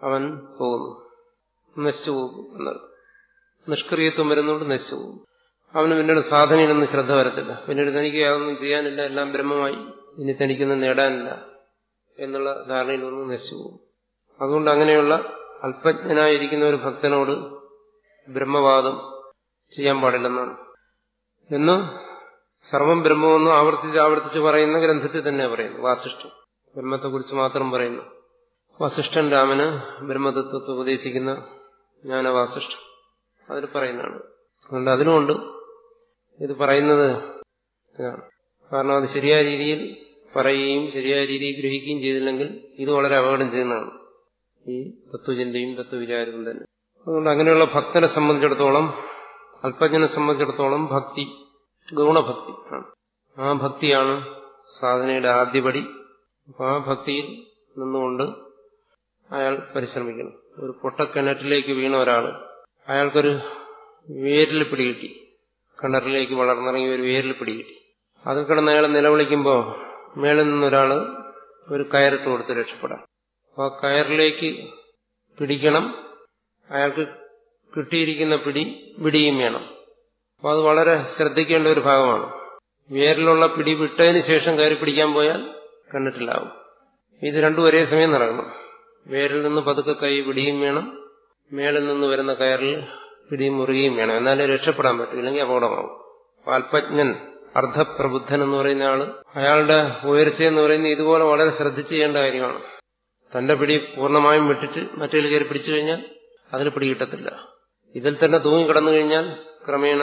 അവൻ പോകുന്നു നശിച്ചു പോകും എന്നർത്ഥം നിഷ്ക്രിയത്വം വരുന്നതുകൊണ്ട് നശിച്ചു പോകും അവന് പിന്നീട് സാധനയിലൊന്നും ശ്രദ്ധ വരത്തില്ല പിന്നീട് തനിക്ക് യാതൊന്നും ചെയ്യാനില്ല എല്ലാം ബ്രഹ്മമായി ഇനി തനിക്കൊന്നും നേടാനില്ല എന്നുള്ള ധാരണയിലൊന്നും നശിച്ചു പോകും അതുകൊണ്ട് അങ്ങനെയുള്ള അല്പജ്ഞനായിരിക്കുന്ന ഒരു ഭക്തനോട് ബ്രഹ്മവാദം ചെയ്യാൻ പാടില്ലെന്നാണ് എന്ന് സർവം ബ്രഹ്മമെന്ന് ആവർത്തിച്ച് ആവർത്തിച്ച് പറയുന്ന ഗ്രന്ഥത്തിൽ തന്നെ പറയുന്നു വാസിഷ്ഠം ബ്രഹ്മത്തെക്കുറിച്ച് മാത്രം പറയുന്നു വസിഷ്ഠൻ രാമന് ബ്രഹ്മതത്വത്തെ ഉപദേശിക്കുന്ന ജ്ഞാനവാസിഷ്ഠം അതിൽ പറയുന്നതാണ് അതുകൊണ്ട് അതിനുമുണ്ട് ഇത് പറയുന്നത് ഇതാണ് കാരണം അത് ശരിയായ രീതിയിൽ പറയുകയും ശരിയായ രീതിയിൽ ഗ്രഹിക്കുകയും ചെയ്തില്ലെങ്കിൽ ഇത് വളരെ അപകടം ചെയ്യുന്നതാണ് ഈ തത്വചിന്തയും തത്വവിചാരവും തന്നെ അതുകൊണ്ട് അങ്ങനെയുള്ള ഭക്തനെ സംബന്ധിച്ചിടത്തോളം അല്പജ്ഞനെ സംബന്ധിച്ചിടത്തോളം ഭക്തി ഗുണഭക്തി ആണ് ആ ഭക്തിയാണ് സാധനയുടെ ആദ്യപടി അപ്പോൾ ആ ഭക്തിയിൽ നിന്നുകൊണ്ട് അയാൾ പരിശ്രമിക്കണം ഒരു പൊട്ടക്കിണറ്റിലേക്ക് വീണ ഒരാൾ അയാൾക്കൊരു വേരിൽ പിടികിട്ടി കിണറിലേക്ക് വളർന്നിറങ്ങി ഒരു വേരിൽ പിടികിട്ടി അത് കിടന്ന് അയാൾ നിലവിളിക്കുമ്പോൾ മേളിൽ നിന്നൊരാൾ ഒരു കയറിട്ട് കൊടുത്ത് രക്ഷപ്പെടാം അപ്പോൾ ആ കയറിലേക്ക് പിടിക്കണം അയാൾക്ക് കിട്ടിയിരിക്കുന്ന പിടി പിടിയും വേണം അപ്പോൾ അത് വളരെ ശ്രദ്ധിക്കേണ്ട ഒരു ഭാഗമാണ് വേരിലുള്ള പിടി വിട്ടതിന് ശേഷം കയറി പിടിക്കാൻ പോയാൽ കണ്ടിട്ടില്ലാവും ഇത് രണ്ടും ഒരേ സമയം നടക്കണം വേരിൽ നിന്ന് പതുക്കെ കൈ പിടിയും വേണം മേളിൽ നിന്ന് വരുന്ന കയറിൽ പിടിയും മുറുകയും വേണം എന്നാലേ രക്ഷപ്പെടാൻ പറ്റും ഇല്ലെങ്കിൽ അപകടമാവും അല്പജ്ഞൻ അർദ്ധപ്രബുദ്ധൻ എന്ന് പറയുന്ന ആള് അയാളുടെ ഉയർച്ച എന്ന് പറയുന്നത് ഇതുപോലെ വളരെ ശ്രദ്ധിച്ചു ചെയ്യേണ്ട കാര്യമാണ് തന്റെ പിടി പൂർണ്ണമായും വിട്ടിട്ട് മറ്റേ കയറി പിടിച്ചു കഴിഞ്ഞാൽ അതിന് പിടി കിട്ടത്തില്ല ഇതിൽ തന്നെ തൂങ്ങിക്കിടന്നു കഴിഞ്ഞാൽ ക്രമേണ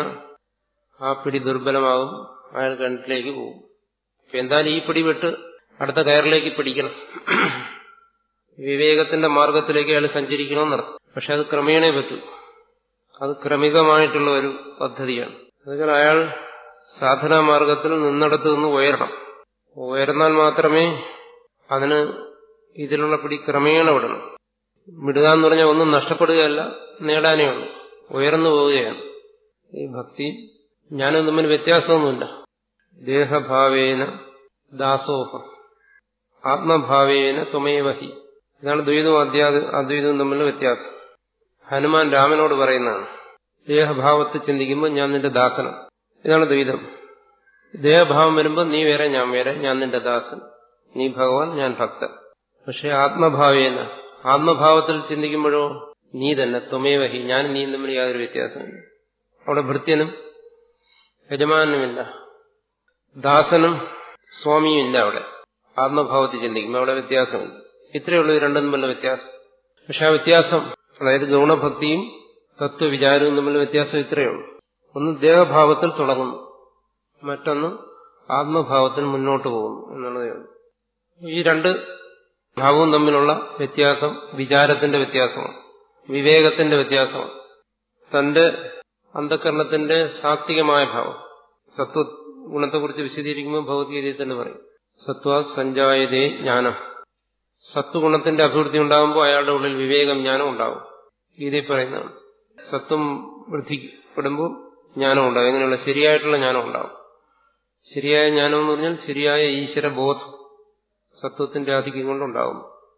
ആ പിടി ദുർബലമാകും അയാൾ കിണറ്റിലേക്ക് പോകും അപ്പൊ എന്തായാലും ഈ പിടി വിട്ട് അടുത്ത കയറിലേക്ക് പിടിക്കണം വിവേകത്തിന്റെ മാർഗത്തിലേക്ക് അയാൾ സഞ്ചരിക്കണമെന്നർത്ഥം പക്ഷെ അത് ക്രമേണേ പറ്റൂ അത് ക്രമികമായിട്ടുള്ള ഒരു പദ്ധതിയാണ് അതുപോലെ അയാൾ സാധനാ മാർഗത്തിൽ നിന്നിടത്ത് നിന്ന് ഉയരണം ഉയർന്നാൽ മാത്രമേ അതിന് ഇതിലുള്ള പിടി ക്രമേണ വിടണം വിടുക എന്ന് പറഞ്ഞാൽ ഒന്നും നഷ്ടപ്പെടുകയല്ല നേടാനേ ഉള്ളൂ ഉയർന്നു പോവുകയാണ് ഈ ഭക്തി ഞാനും തമ്മിൽ വ്യത്യാസമൊന്നുമില്ല ദേഹഭാവേന ദാസോഹം ആത്മഭാവേന ത്വമേവഹി ഇതാണ് ദ്വൈതവും അദ്യാ അദ്വൈതവും തമ്മിലുള്ള വ്യത്യാസം ഹനുമാൻ രാമനോട് പറയുന്നതാണ് ദേഹഭാവത്തിൽ ചിന്തിക്കുമ്പോൾ ഞാൻ നിന്റെ ദാസനം ഇതാണ് ദ്വൈതം ദേഹഭാവം വരുമ്പോൾ നീ വേറെ ഞാൻ വേറെ ഞാൻ നിന്റെ ദാസൻ നീ ഭഗവാൻ ഞാൻ ഭക്തൻ പക്ഷെ ആത്മഭാവേന ആത്മഭാവത്തിൽ ചിന്തിക്കുമ്പോഴോ നീ തന്നെ ത്വമേവഹി ഞാൻ നീ തമ്മിൽ യാതൊരു വ്യത്യാസമില്ല അവിടെ ഭൃത്യനും യജമാനുമില്ല ദാസനും സ്വാമിയും ഇല്ല അവിടെ ആത്മഭാവത്തിൽ ചിന്തിക്കുമ്പോൾ അവിടെ വ്യത്യാസമില്ല ഇത്രയേ ഉള്ളൂ ഇത് രണ്ടും തമ്മിലുള്ള വ്യത്യാസം പക്ഷെ ആ വ്യത്യാസം അതായത് ഗൗണഭക്തിയും തത്വവിചാരവും തമ്മിലുള്ള വ്യത്യാസം ഇത്രയേ ഉള്ളൂ ഒന്ന് ദേഹഭാവത്തിൽ തുടങ്ങുന്നു മറ്റൊന്ന് ആത്മഭാവത്തിൽ മുന്നോട്ട് പോകുന്നു എന്നുള്ളതേ ഉള്ളൂ ഈ രണ്ട് ഭാവവും തമ്മിലുള്ള വ്യത്യാസം വിചാരത്തിന്റെ വ്യത്യാസമാണ് വിവേകത്തിന്റെ വ്യത്യാസമാണ് തന്റെ അന്ധകരണത്തിന്റെ സാത്വികമായ ഭാവം സത്വ ഗുണത്തെക്കുറിച്ച് വിശദീകരിക്കുമ്പോൾ ഭഗവത്ഗീതയിൽ തന്നെ പറയും സത്വ സഞ്ജായതേ ജ്ഞാനം സത്വഗുണത്തിന്റെ അഭിവൃദ്ധി ഉണ്ടാകുമ്പോൾ അയാളുടെ ഉള്ളിൽ വിവേകം ജ്ഞാനം ഉണ്ടാകും ഗീതയിൽ പറയുന്നതാണ് സത്വം വൃദ്ധിപ്പെടുമ്പോൾ ജ്ഞാനം ഉണ്ടാകും എങ്ങനെയുള്ള ശരിയായിട്ടുള്ള ജ്ഞാനം ഉണ്ടാകും ശരിയായ ജ്ഞാനം എന്ന് പറഞ്ഞാൽ ശരിയായ ഈശ്വരബോധം സത്വത്തിന്റെ ആധിക്യം കൊണ്ടുണ്ടാകും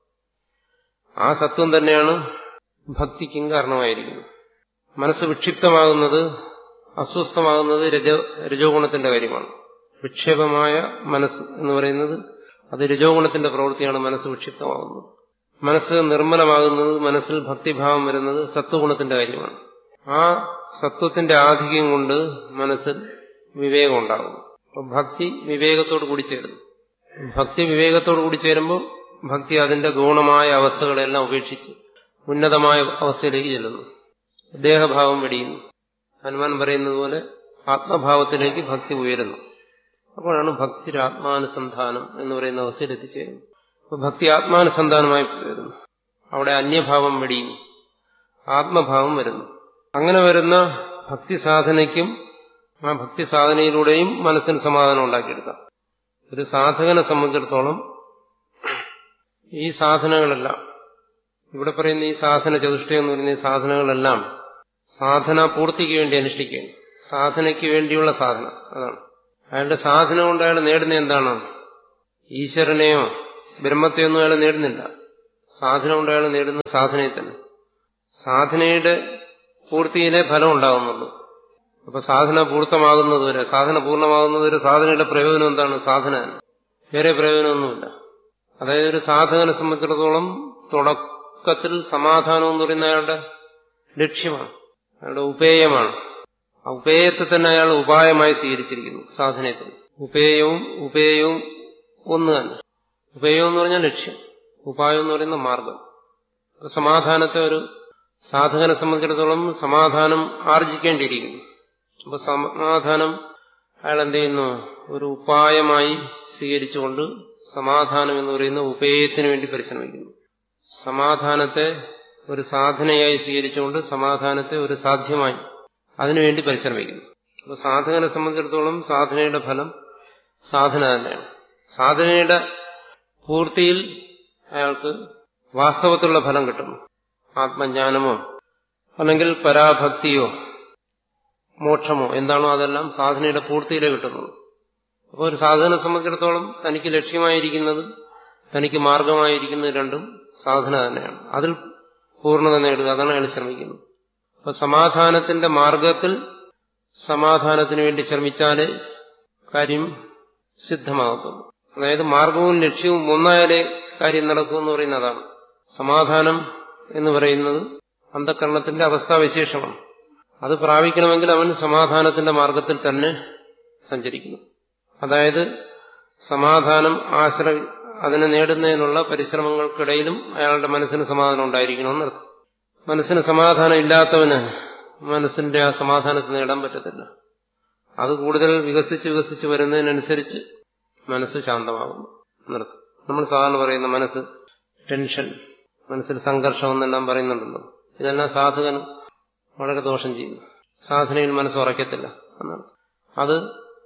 ആ സത്വം തന്നെയാണ് ഭക്തിക്കും കാരണമായിരിക്കുന്നത് മനസ്സ് വിക്ഷിപ്തമാകുന്നത് അസ്വസ്ഥമാകുന്നത് രജ രജോ ഗുണത്തിന്റെ കാര്യമാണ് വിക്ഷേപമായ മനസ്സ് എന്ന് പറയുന്നത് അത് രജോ ഗുണത്തിന്റെ പ്രവൃത്തിയാണ് മനസ്സ് വിക്ഷിപ്തമാകുന്നത് മനസ്സ് നിർമ്മലമാകുന്നത് മനസ്സിൽ ഭക്തിഭാവം വരുന്നത് സത്വഗുണത്തിന്റെ കാര്യമാണ് ആ സത്വത്തിന്റെ ആധിക്യം കൊണ്ട് മനസ്സിൽ വിവേകം ഉണ്ടാകും അപ്പോൾ ഭക്തി വിവേകത്തോട് കൂടി ചേരുന്നു ഭക്തി വിവേകത്തോട് കൂടി ചേരുമ്പോൾ ഭക്തി അതിന്റെ ഗൗണമായ അവസ്ഥകളെല്ലാം ഉപേക്ഷിച്ച് ഉന്നതമായ അവസ്ഥയിലേക്ക് ചെല്ലുന്നു ദേഹഭാവം വെടിയുന്നു ഹനുമാൻ പറയുന്നത് പോലെ ആത്മഭാവത്തിലേക്ക് ഭക്തി ഉയരുന്നു അപ്പോഴാണ് ഭക്തി ആത്മാനുസന്ധാനം എന്ന് പറയുന്ന അവസ്ഥയിൽ എത്തിച്ചേരുന്നത് അപ്പൊ ഭക്തി ആത്മാനുസന്ധാനമായി വരുന്നു അവിടെ അന്യഭാവം വെടിയുന്നു ആത്മഭാവം വരുന്നു അങ്ങനെ വരുന്ന ഭക്തി സാധനയ്ക്കും ആ ഭക്തി സാധനയിലൂടെയും മനസ്സിന് സമാധാനം ഉണ്ടാക്കിയെടുക്കാം ഒരു സാധകനെ സംബന്ധിച്ചിടത്തോളം ഈ സാധനങ്ങളെല്ലാം ഇവിടെ പറയുന്ന ഈ സാധന ചതുഷ്ടയം എന്ന് പറയുന്ന ഈ സാധനങ്ങളെല്ലാം സാധന പൂർത്തിക്ക് വേണ്ടി അനുഷ്ഠിക്കുകയാണ് സാധനയ്ക്ക് വേണ്ടിയുള്ള സാധന അതാണ് അയാളുടെ സാധന കൊണ്ട് അയാൾ നേടുന്ന എന്താണ് ഈശ്വരനെയോ ബ്രഹ്മത്തെയൊന്നും അയാൾ നേടുന്നില്ല സാധന കൊണ്ട് അയാൾ നേടുന്ന സാധനയിൽ തന്നെ സാധനയുടെ പൂർത്തിയിലെ ഫലം ഉണ്ടാകുന്നുള്ളൂ അപ്പൊ സാധന പൂർത്തമാകുന്നതുവരെ സാധന പൂർണ്ണമാകുന്നതുവരെ സാധനയുടെ പ്രയോജനം എന്താണ് സാധന വേറെ പ്രയോജനമൊന്നുമില്ല അതായത് ഒരു സാധകനെ സംബന്ധിച്ചിടത്തോളം തുടക്കത്തിൽ സമാധാനം എന്ന് പറയുന്ന അയാളുടെ ലക്ഷ്യമാണ് അയാളുടെ ഉപേയമാണ് ആ ഉപേയത്തെ തന്നെ അയാൾ ഉപായമായി സ്വീകരിച്ചിരിക്കുന്നു സാധനത്തിൽ ഉപേയവും ഉപേയവും ഒന്ന് തന്നെ ഉപേയം എന്ന് പറഞ്ഞാൽ ലക്ഷ്യം ഉപായം എന്ന് പറയുന്ന മാർഗം സമാധാനത്തെ ഒരു സാധകനെ സംബന്ധിച്ചിടത്തോളം സമാധാനം ആർജിക്കേണ്ടിയിരിക്കുന്നു അപ്പൊ സമാധാനം അയാൾ എന്ത് ചെയ്യുന്നു ഒരു ഉപായമായി സ്വീകരിച്ചുകൊണ്ട് സമാധാനം എന്ന് പറയുന്ന ഉപേയത്തിന് വേണ്ടി പരിശ്രമിക്കുന്നു സമാധാനത്തെ ഒരു സാധനയായി സ്വീകരിച്ചുകൊണ്ട് സമാധാനത്തെ ഒരു സാധ്യമായി അതിനുവേണ്ടി പരിശ്രമിക്കുന്നു അപ്പൊ സാധകനെ സംബന്ധിച്ചിടത്തോളം സാധനയുടെ ഫലം സാധന തന്നെയാണ് സാധനയുടെ പൂർത്തിയിൽ അയാൾക്ക് വാസ്തവത്തിലുള്ള ഫലം കിട്ടുന്നു ആത്മജ്ഞാനമോ അല്ലെങ്കിൽ പരാഭക്തിയോ മോക്ഷമോ എന്താണോ അതെല്ലാം സാധനയുടെ പൂർത്തിയിലേ കിട്ടുന്നത് അപ്പോൾ ഒരു സാധകനെ സംബന്ധിച്ചിടത്തോളം തനിക്ക് ലക്ഷ്യമായിരിക്കുന്നത് തനിക്ക് മാർഗമായിരിക്കുന്നത് രണ്ടും സാധന തന്നെയാണ് അതിൽ പൂർണ്ണത നേടുക അതാണ് അയാൾ ശ്രമിക്കുന്നത് അപ്പൊ സമാധാനത്തിന്റെ മാർഗത്തിൽ സമാധാനത്തിന് വേണ്ടി ശ്രമിച്ചാലേ കാര്യം സിദ്ധമാകത്തുള്ളൂ അതായത് മാർഗവും ലക്ഷ്യവും ഒന്നായാലേ കാര്യം നടക്കുമെന്ന് പറയുന്നതാണ് സമാധാനം എന്ന് പറയുന്നത് അന്ധകരണത്തിന്റെ അവസ്ഥാവിശേഷമാണ് അത് പ്രാപിക്കണമെങ്കിൽ അവൻ സമാധാനത്തിന്റെ മാർഗത്തിൽ തന്നെ സഞ്ചരിക്കുന്നു അതായത് സമാധാനം ആശ്രയി അതിനെ നേടുന്നതിനുള്ള പരിശ്രമങ്ങൾക്കിടയിലും അയാളുടെ മനസ്സിന് സമാധാനം ഉണ്ടായിരിക്കണമെന്നർത്ഥം മനസ്സിന് സമാധാനം ഇല്ലാത്തവന് മനസ്സിന്റെ ആ സമാധാനത്തിന് നേടാൻ പറ്റത്തില്ല അത് കൂടുതൽ വികസിച്ച് വികസിച്ച് വരുന്നതിനനുസരിച്ച് മനസ്സ് ശാന്തമാകുന്നു എന്നർത്ഥം നമ്മൾ സാധാരണ പറയുന്ന മനസ്സ് ടെൻഷൻ മനസ്സിൽ സംഘർഷം എന്നെല്ലാം പറയുന്നുണ്ടല്ലോ ഇതെല്ലാം സാധകന് വളരെ ദോഷം ചെയ്യുന്നു സാധനയിൽ മനസ്സ് ഉറക്കത്തില്ല എന്നാണ് അത്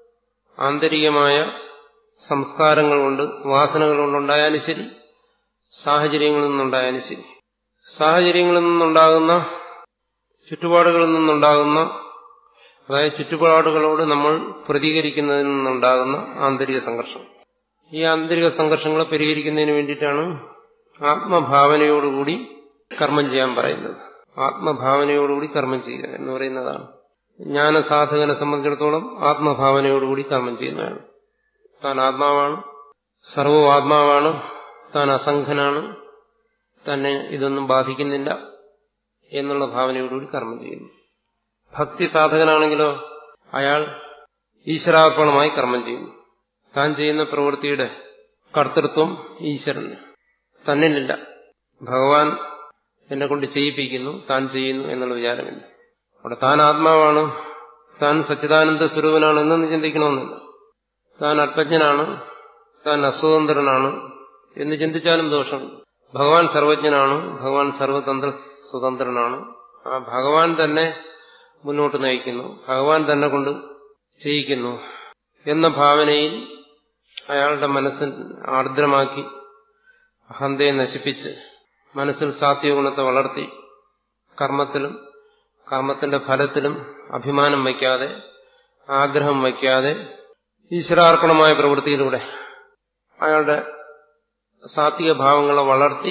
ആന്തരികമായ സംസ്കാരങ്ങൾ കൊണ്ട് വാസനകൾ കൊണ്ടുണ്ടായാലും ശരി സാഹചര്യങ്ങളിൽ നിന്നുണ്ടായാലും ശരി സാഹചര്യങ്ങളിൽ നിന്നുണ്ടാകുന്ന ചുറ്റുപാടുകളിൽ നിന്നുണ്ടാകുന്ന അതായത് ചുറ്റുപാടുകളോട് നമ്മൾ പ്രതികരിക്കുന്നതിൽ നിന്നുണ്ടാകുന്ന ആന്തരിക സംഘർഷം ഈ ആന്തരിക സംഘർഷങ്ങളെ പരിഹരിക്കുന്നതിന് വേണ്ടിയിട്ടാണ് ആത്മഭാവനയോടുകൂടി കർമ്മം ചെയ്യാൻ പറയുന്നത് ആത്മഭാവനയോടുകൂടി കർമ്മം ചെയ്യുക എന്ന് പറയുന്നതാണ് ജ്ഞാനസാധകനെ സംബന്ധിച്ചിടത്തോളം ആത്മഭാവനയോടുകൂടി കർമ്മം ചെയ്യുന്നതാണ് താൻ ആത്മാവാണ് സർവവും ആത്മാവാണ് താൻ അസംഖനാണ് തന്നെ ഇതൊന്നും ബാധിക്കുന്നില്ല എന്നുള്ള ഭാവനയോടുകൂടി കർമ്മം ചെയ്യുന്നു ഭക്തി സാധകനാണെങ്കിലോ അയാൾ ഈശ്വരാർപ്പണമായി കർമ്മം ചെയ്യുന്നു താൻ ചെയ്യുന്ന പ്രവൃത്തിയുടെ കർത്തൃത്വം ഈശ്വരന് തന്നിലില്ല ഭഗവാൻ എന്നെ കൊണ്ട് ചെയ്യിപ്പിക്കുന്നു താൻ ചെയ്യുന്നു എന്നുള്ള വിചാരമില്ല അവിടെ താൻ ആത്മാവാണ് താൻ സച്ചിദാനന്ദ സ്വരൂപനാണ് എന്നൊന്ന് ചിന്തിക്കണമെന്നില്ല താൻ അല്പജ്ഞനാണ് താൻ അസ്വതന്ത്രനാണ് എന്ന് ചിന്തിച്ചാലും ദോഷം ഭഗവാൻ സർവജ്ഞനാണ് ഭഗവാൻ സർവതന്ത്ര സ്വതന്ത്രനാണ് ആ ഭഗവാൻ തന്നെ മുന്നോട്ട് നയിക്കുന്നു ഭഗവാൻ തന്നെ കൊണ്ട് ചെയ്യിക്കുന്നു എന്ന ഭാവനയിൽ അയാളുടെ മനസ്സിൽ ആർദ്രമാക്കി അഹന്തയെ നശിപ്പിച്ച് മനസ്സിൽ സാത്വികഗുണത്തെ വളർത്തി കർമ്മത്തിലും കർമ്മത്തിന്റെ ഫലത്തിലും അഭിമാനം വയ്ക്കാതെ ആഗ്രഹം വയ്ക്കാതെ ഈശ്വരാർപ്പണമായ പ്രവൃത്തിയിലൂടെ അയാളുടെ സാത്വിക ഭാവങ്ങളെ വളർത്തി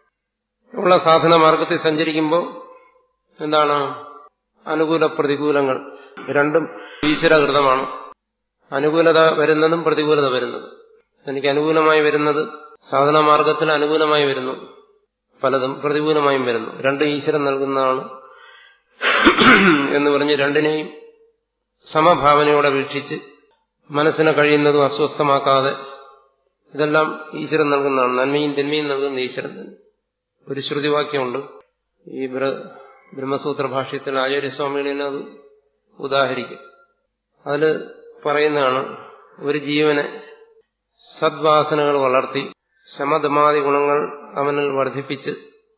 ഉള്ള സാധന മാർഗത്തിൽ സഞ്ചരിക്കുമ്പോൾ എന്താണ് അനുകൂല പ്രതികൂലങ്ങൾ രണ്ടും ഈശ്വരകൃതമാണ് അനുകൂലത വരുന്നതും പ്രതികൂലത വരുന്നതും എനിക്ക് അനുകൂലമായി വരുന്നത് സാധന മാർഗത്തിൽ അനുകൂലമായി വരുന്നു പലതും പ്രതികൂലമായും വരുന്നു രണ്ടും ഈശ്വരൻ നൽകുന്നതാണ് എന്ന് പറഞ്ഞ് രണ്ടിനെയും സമഭാവനയോടെ വീക്ഷിച്ച് മനസ്സിനെ കഴിയുന്നതും അസ്വസ്ഥമാക്കാതെ ഇതെല്ലാം ഈശ്വരൻ നൽകുന്നതാണ് നന്മയും തിന്മയും നൽകുന്ന ഈശ്വരൻ തന്നെ ഒരു ശ്രുതിവാക്യമുണ്ട് ഈ ബ്രഹ്മസൂത്ര ഭാഷ്യത്തിൽ ആചാര്യസ്വാമികളിനെ അത് ഉദാഹരിക്കും അതിൽ പറയുന്നതാണ് ഒരു ജീവനെ സദ്വാസനകൾ വളർത്തി ശമതമാതി ഗുണങ്ങൾ അവനിൽ വർദ്ധിപ്പിച്ച്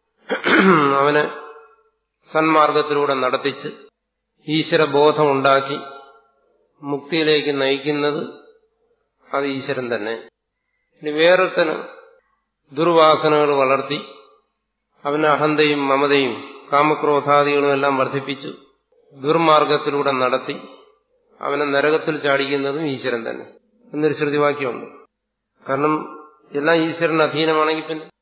അവനെ സന്മാർഗത്തിലൂടെ നടത്തിച്ച് ഈശ്വരബോധമുണ്ടാക്കി മുക്തിയിലേക്ക് നയിക്കുന്നത് അത് ഈശ്വരൻ തന്നെ ഇനി വേറൊരുത്തന് ദുർവാസനകൾ വളർത്തി അവന് അഹന്തയും മമതയും കാമക്രോധാദികളും എല്ലാം വർദ്ധിപ്പിച്ചു ദുർമാർഗത്തിലൂടെ നടത്തി അവനെ നരകത്തിൽ ചാടിക്കുന്നതും ഈശ്വരൻ തന്നെ എന്നൊരു ശ്രുതിവാക്യമുണ്ട് കാരണം എല്ലാം ഈശ്വരന് അധീനമാണെങ്കിൽ പിന്നെ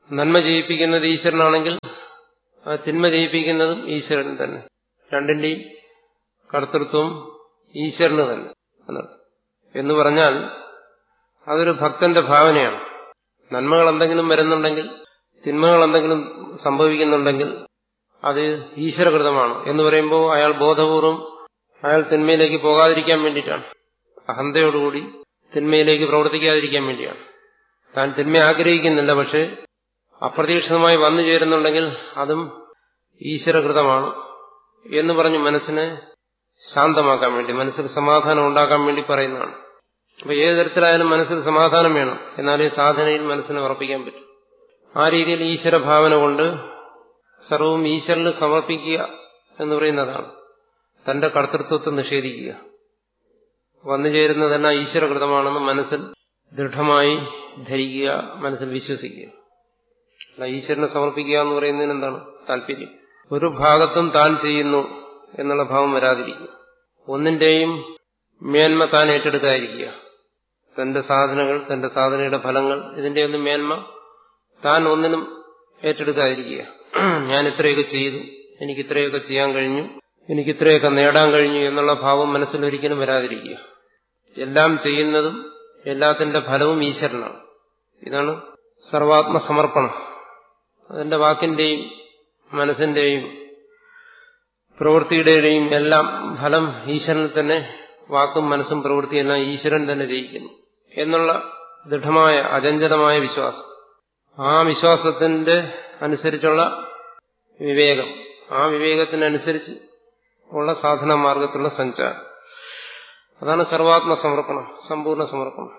നന്മ ചെയ്യിപ്പിക്കുന്നത് ഈശ്വരനാണെങ്കിൽ ആ തിന്മ ചെയ്യിപ്പിക്കുന്നതും ഈശ്വരൻ തന്നെ രണ്ടിന്റെയും കർത്തൃത്വം ഈശ്വരന് തന്നെ എന്നർത്ഥം എന്ന് പറഞ്ഞാൽ അതൊരു ഭക്തന്റെ ഭാവനയാണ് നന്മകൾ എന്തെങ്കിലും വരുന്നുണ്ടെങ്കിൽ തിന്മകൾ എന്തെങ്കിലും സംഭവിക്കുന്നുണ്ടെങ്കിൽ അത് ഈശ്വരകൃതമാണ് എന്ന് പറയുമ്പോൾ അയാൾ ബോധപൂർവം അയാൾ തിന്മയിലേക്ക് പോകാതിരിക്കാൻ വേണ്ടിയിട്ടാണ് അഹന്തയോടുകൂടി തിന്മയിലേക്ക് പ്രവർത്തിക്കാതിരിക്കാൻ വേണ്ടിയാണ് താൻ തിന്മ ആഗ്രഹിക്കുന്നില്ല പക്ഷെ അപ്രതീക്ഷിതമായി വന്നു ചേരുന്നുണ്ടെങ്കിൽ അതും ഈശ്വരകൃതമാണ് എന്ന് പറഞ്ഞ് മനസ്സിനെ ശാന്തമാക്കാൻ വേണ്ടി മനസ്സിൽ സമാധാനം ഉണ്ടാക്കാൻ വേണ്ടി പറയുന്നതാണ് അപ്പൊ ഏത് തരത്തിലായാലും മനസ്സിൽ സമാധാനം വേണം എന്നാലേ സാധനയിൽ മനസ്സിനെ ഉറപ്പിക്കാൻ പറ്റും ആ രീതിയിൽ ഈശ്വര ഭാവന കൊണ്ട് സർവവും ഈശ്വരന് സമർപ്പിക്കുക എന്ന് പറയുന്നതാണ് തന്റെ കർത്തൃത്വത്തെ നിഷേധിക്കുക വന്നു ചേരുന്നതെല്ലാം ഈശ്വരകൃതമാണെന്ന് മനസ്സിൽ ദൃഢമായി ധരിക്കുക മനസ്സിൽ വിശ്വസിക്കുക അല്ല ഈശ്വരനെ സമർപ്പിക്കുക എന്ന് പറയുന്നതിന് എന്താണ് താല്പര്യം ഒരു ഭാഗത്തും താൻ ചെയ്യുന്നു എന്നുള്ള ഭാവം വരാതിരിക്കുക ഒന്നിന്റെയും മേന്മ താൻ ഏറ്റെടുക്കാതിരിക്കുക തന്റെ സാധനങ്ങൾ തന്റെ സാധനയുടെ ഫലങ്ങൾ ഇതിന്റെയൊന്നും മേന്മ താൻ ഒന്നിനും ഏറ്റെടുക്കാതിരിക്കുക ഞാൻ ഇത്രയൊക്കെ ചെയ്തു എനിക്ക് ഇത്രയൊക്കെ ചെയ്യാൻ കഴിഞ്ഞു എനിക്ക് ഇത്രയൊക്കെ നേടാൻ കഴിഞ്ഞു എന്നുള്ള ഭാവം മനസ്സിൽ ഒരിക്കലും വരാതിരിക്കുക എല്ലാം ചെയ്യുന്നതും എല്ലാത്തിന്റെ ഫലവും ഈശ്വരനാണ് ഇതാണ് സർവാത്മസമർപ്പണം അതിന്റെ വാക്കിന്റെയും മനസ്സിന്റെയും പ്രവൃത്തിയുടെയും എല്ലാം ഫലം ഈശ്വരനിൽ തന്നെ വാക്കും മനസ്സും പ്രവൃത്തിയെല്ലാം ഈശ്വരൻ തന്നെ ജയിക്കുന്നു എന്നുള്ള ദൃഢമായ അചഞ്ചലമായ വിശ്വാസം ആ വിശ്വാസത്തിന്റെ അനുസരിച്ചുള്ള വിവേകം ആ വിവേകത്തിനനുസരിച്ച് ഉള്ള സാധന മാർഗത്തിലുള്ള സഞ്ചാരം അതാണ് സർവാത്മ സമർപ്പണം സമ്പൂർണ്ണ സമർപ്പണം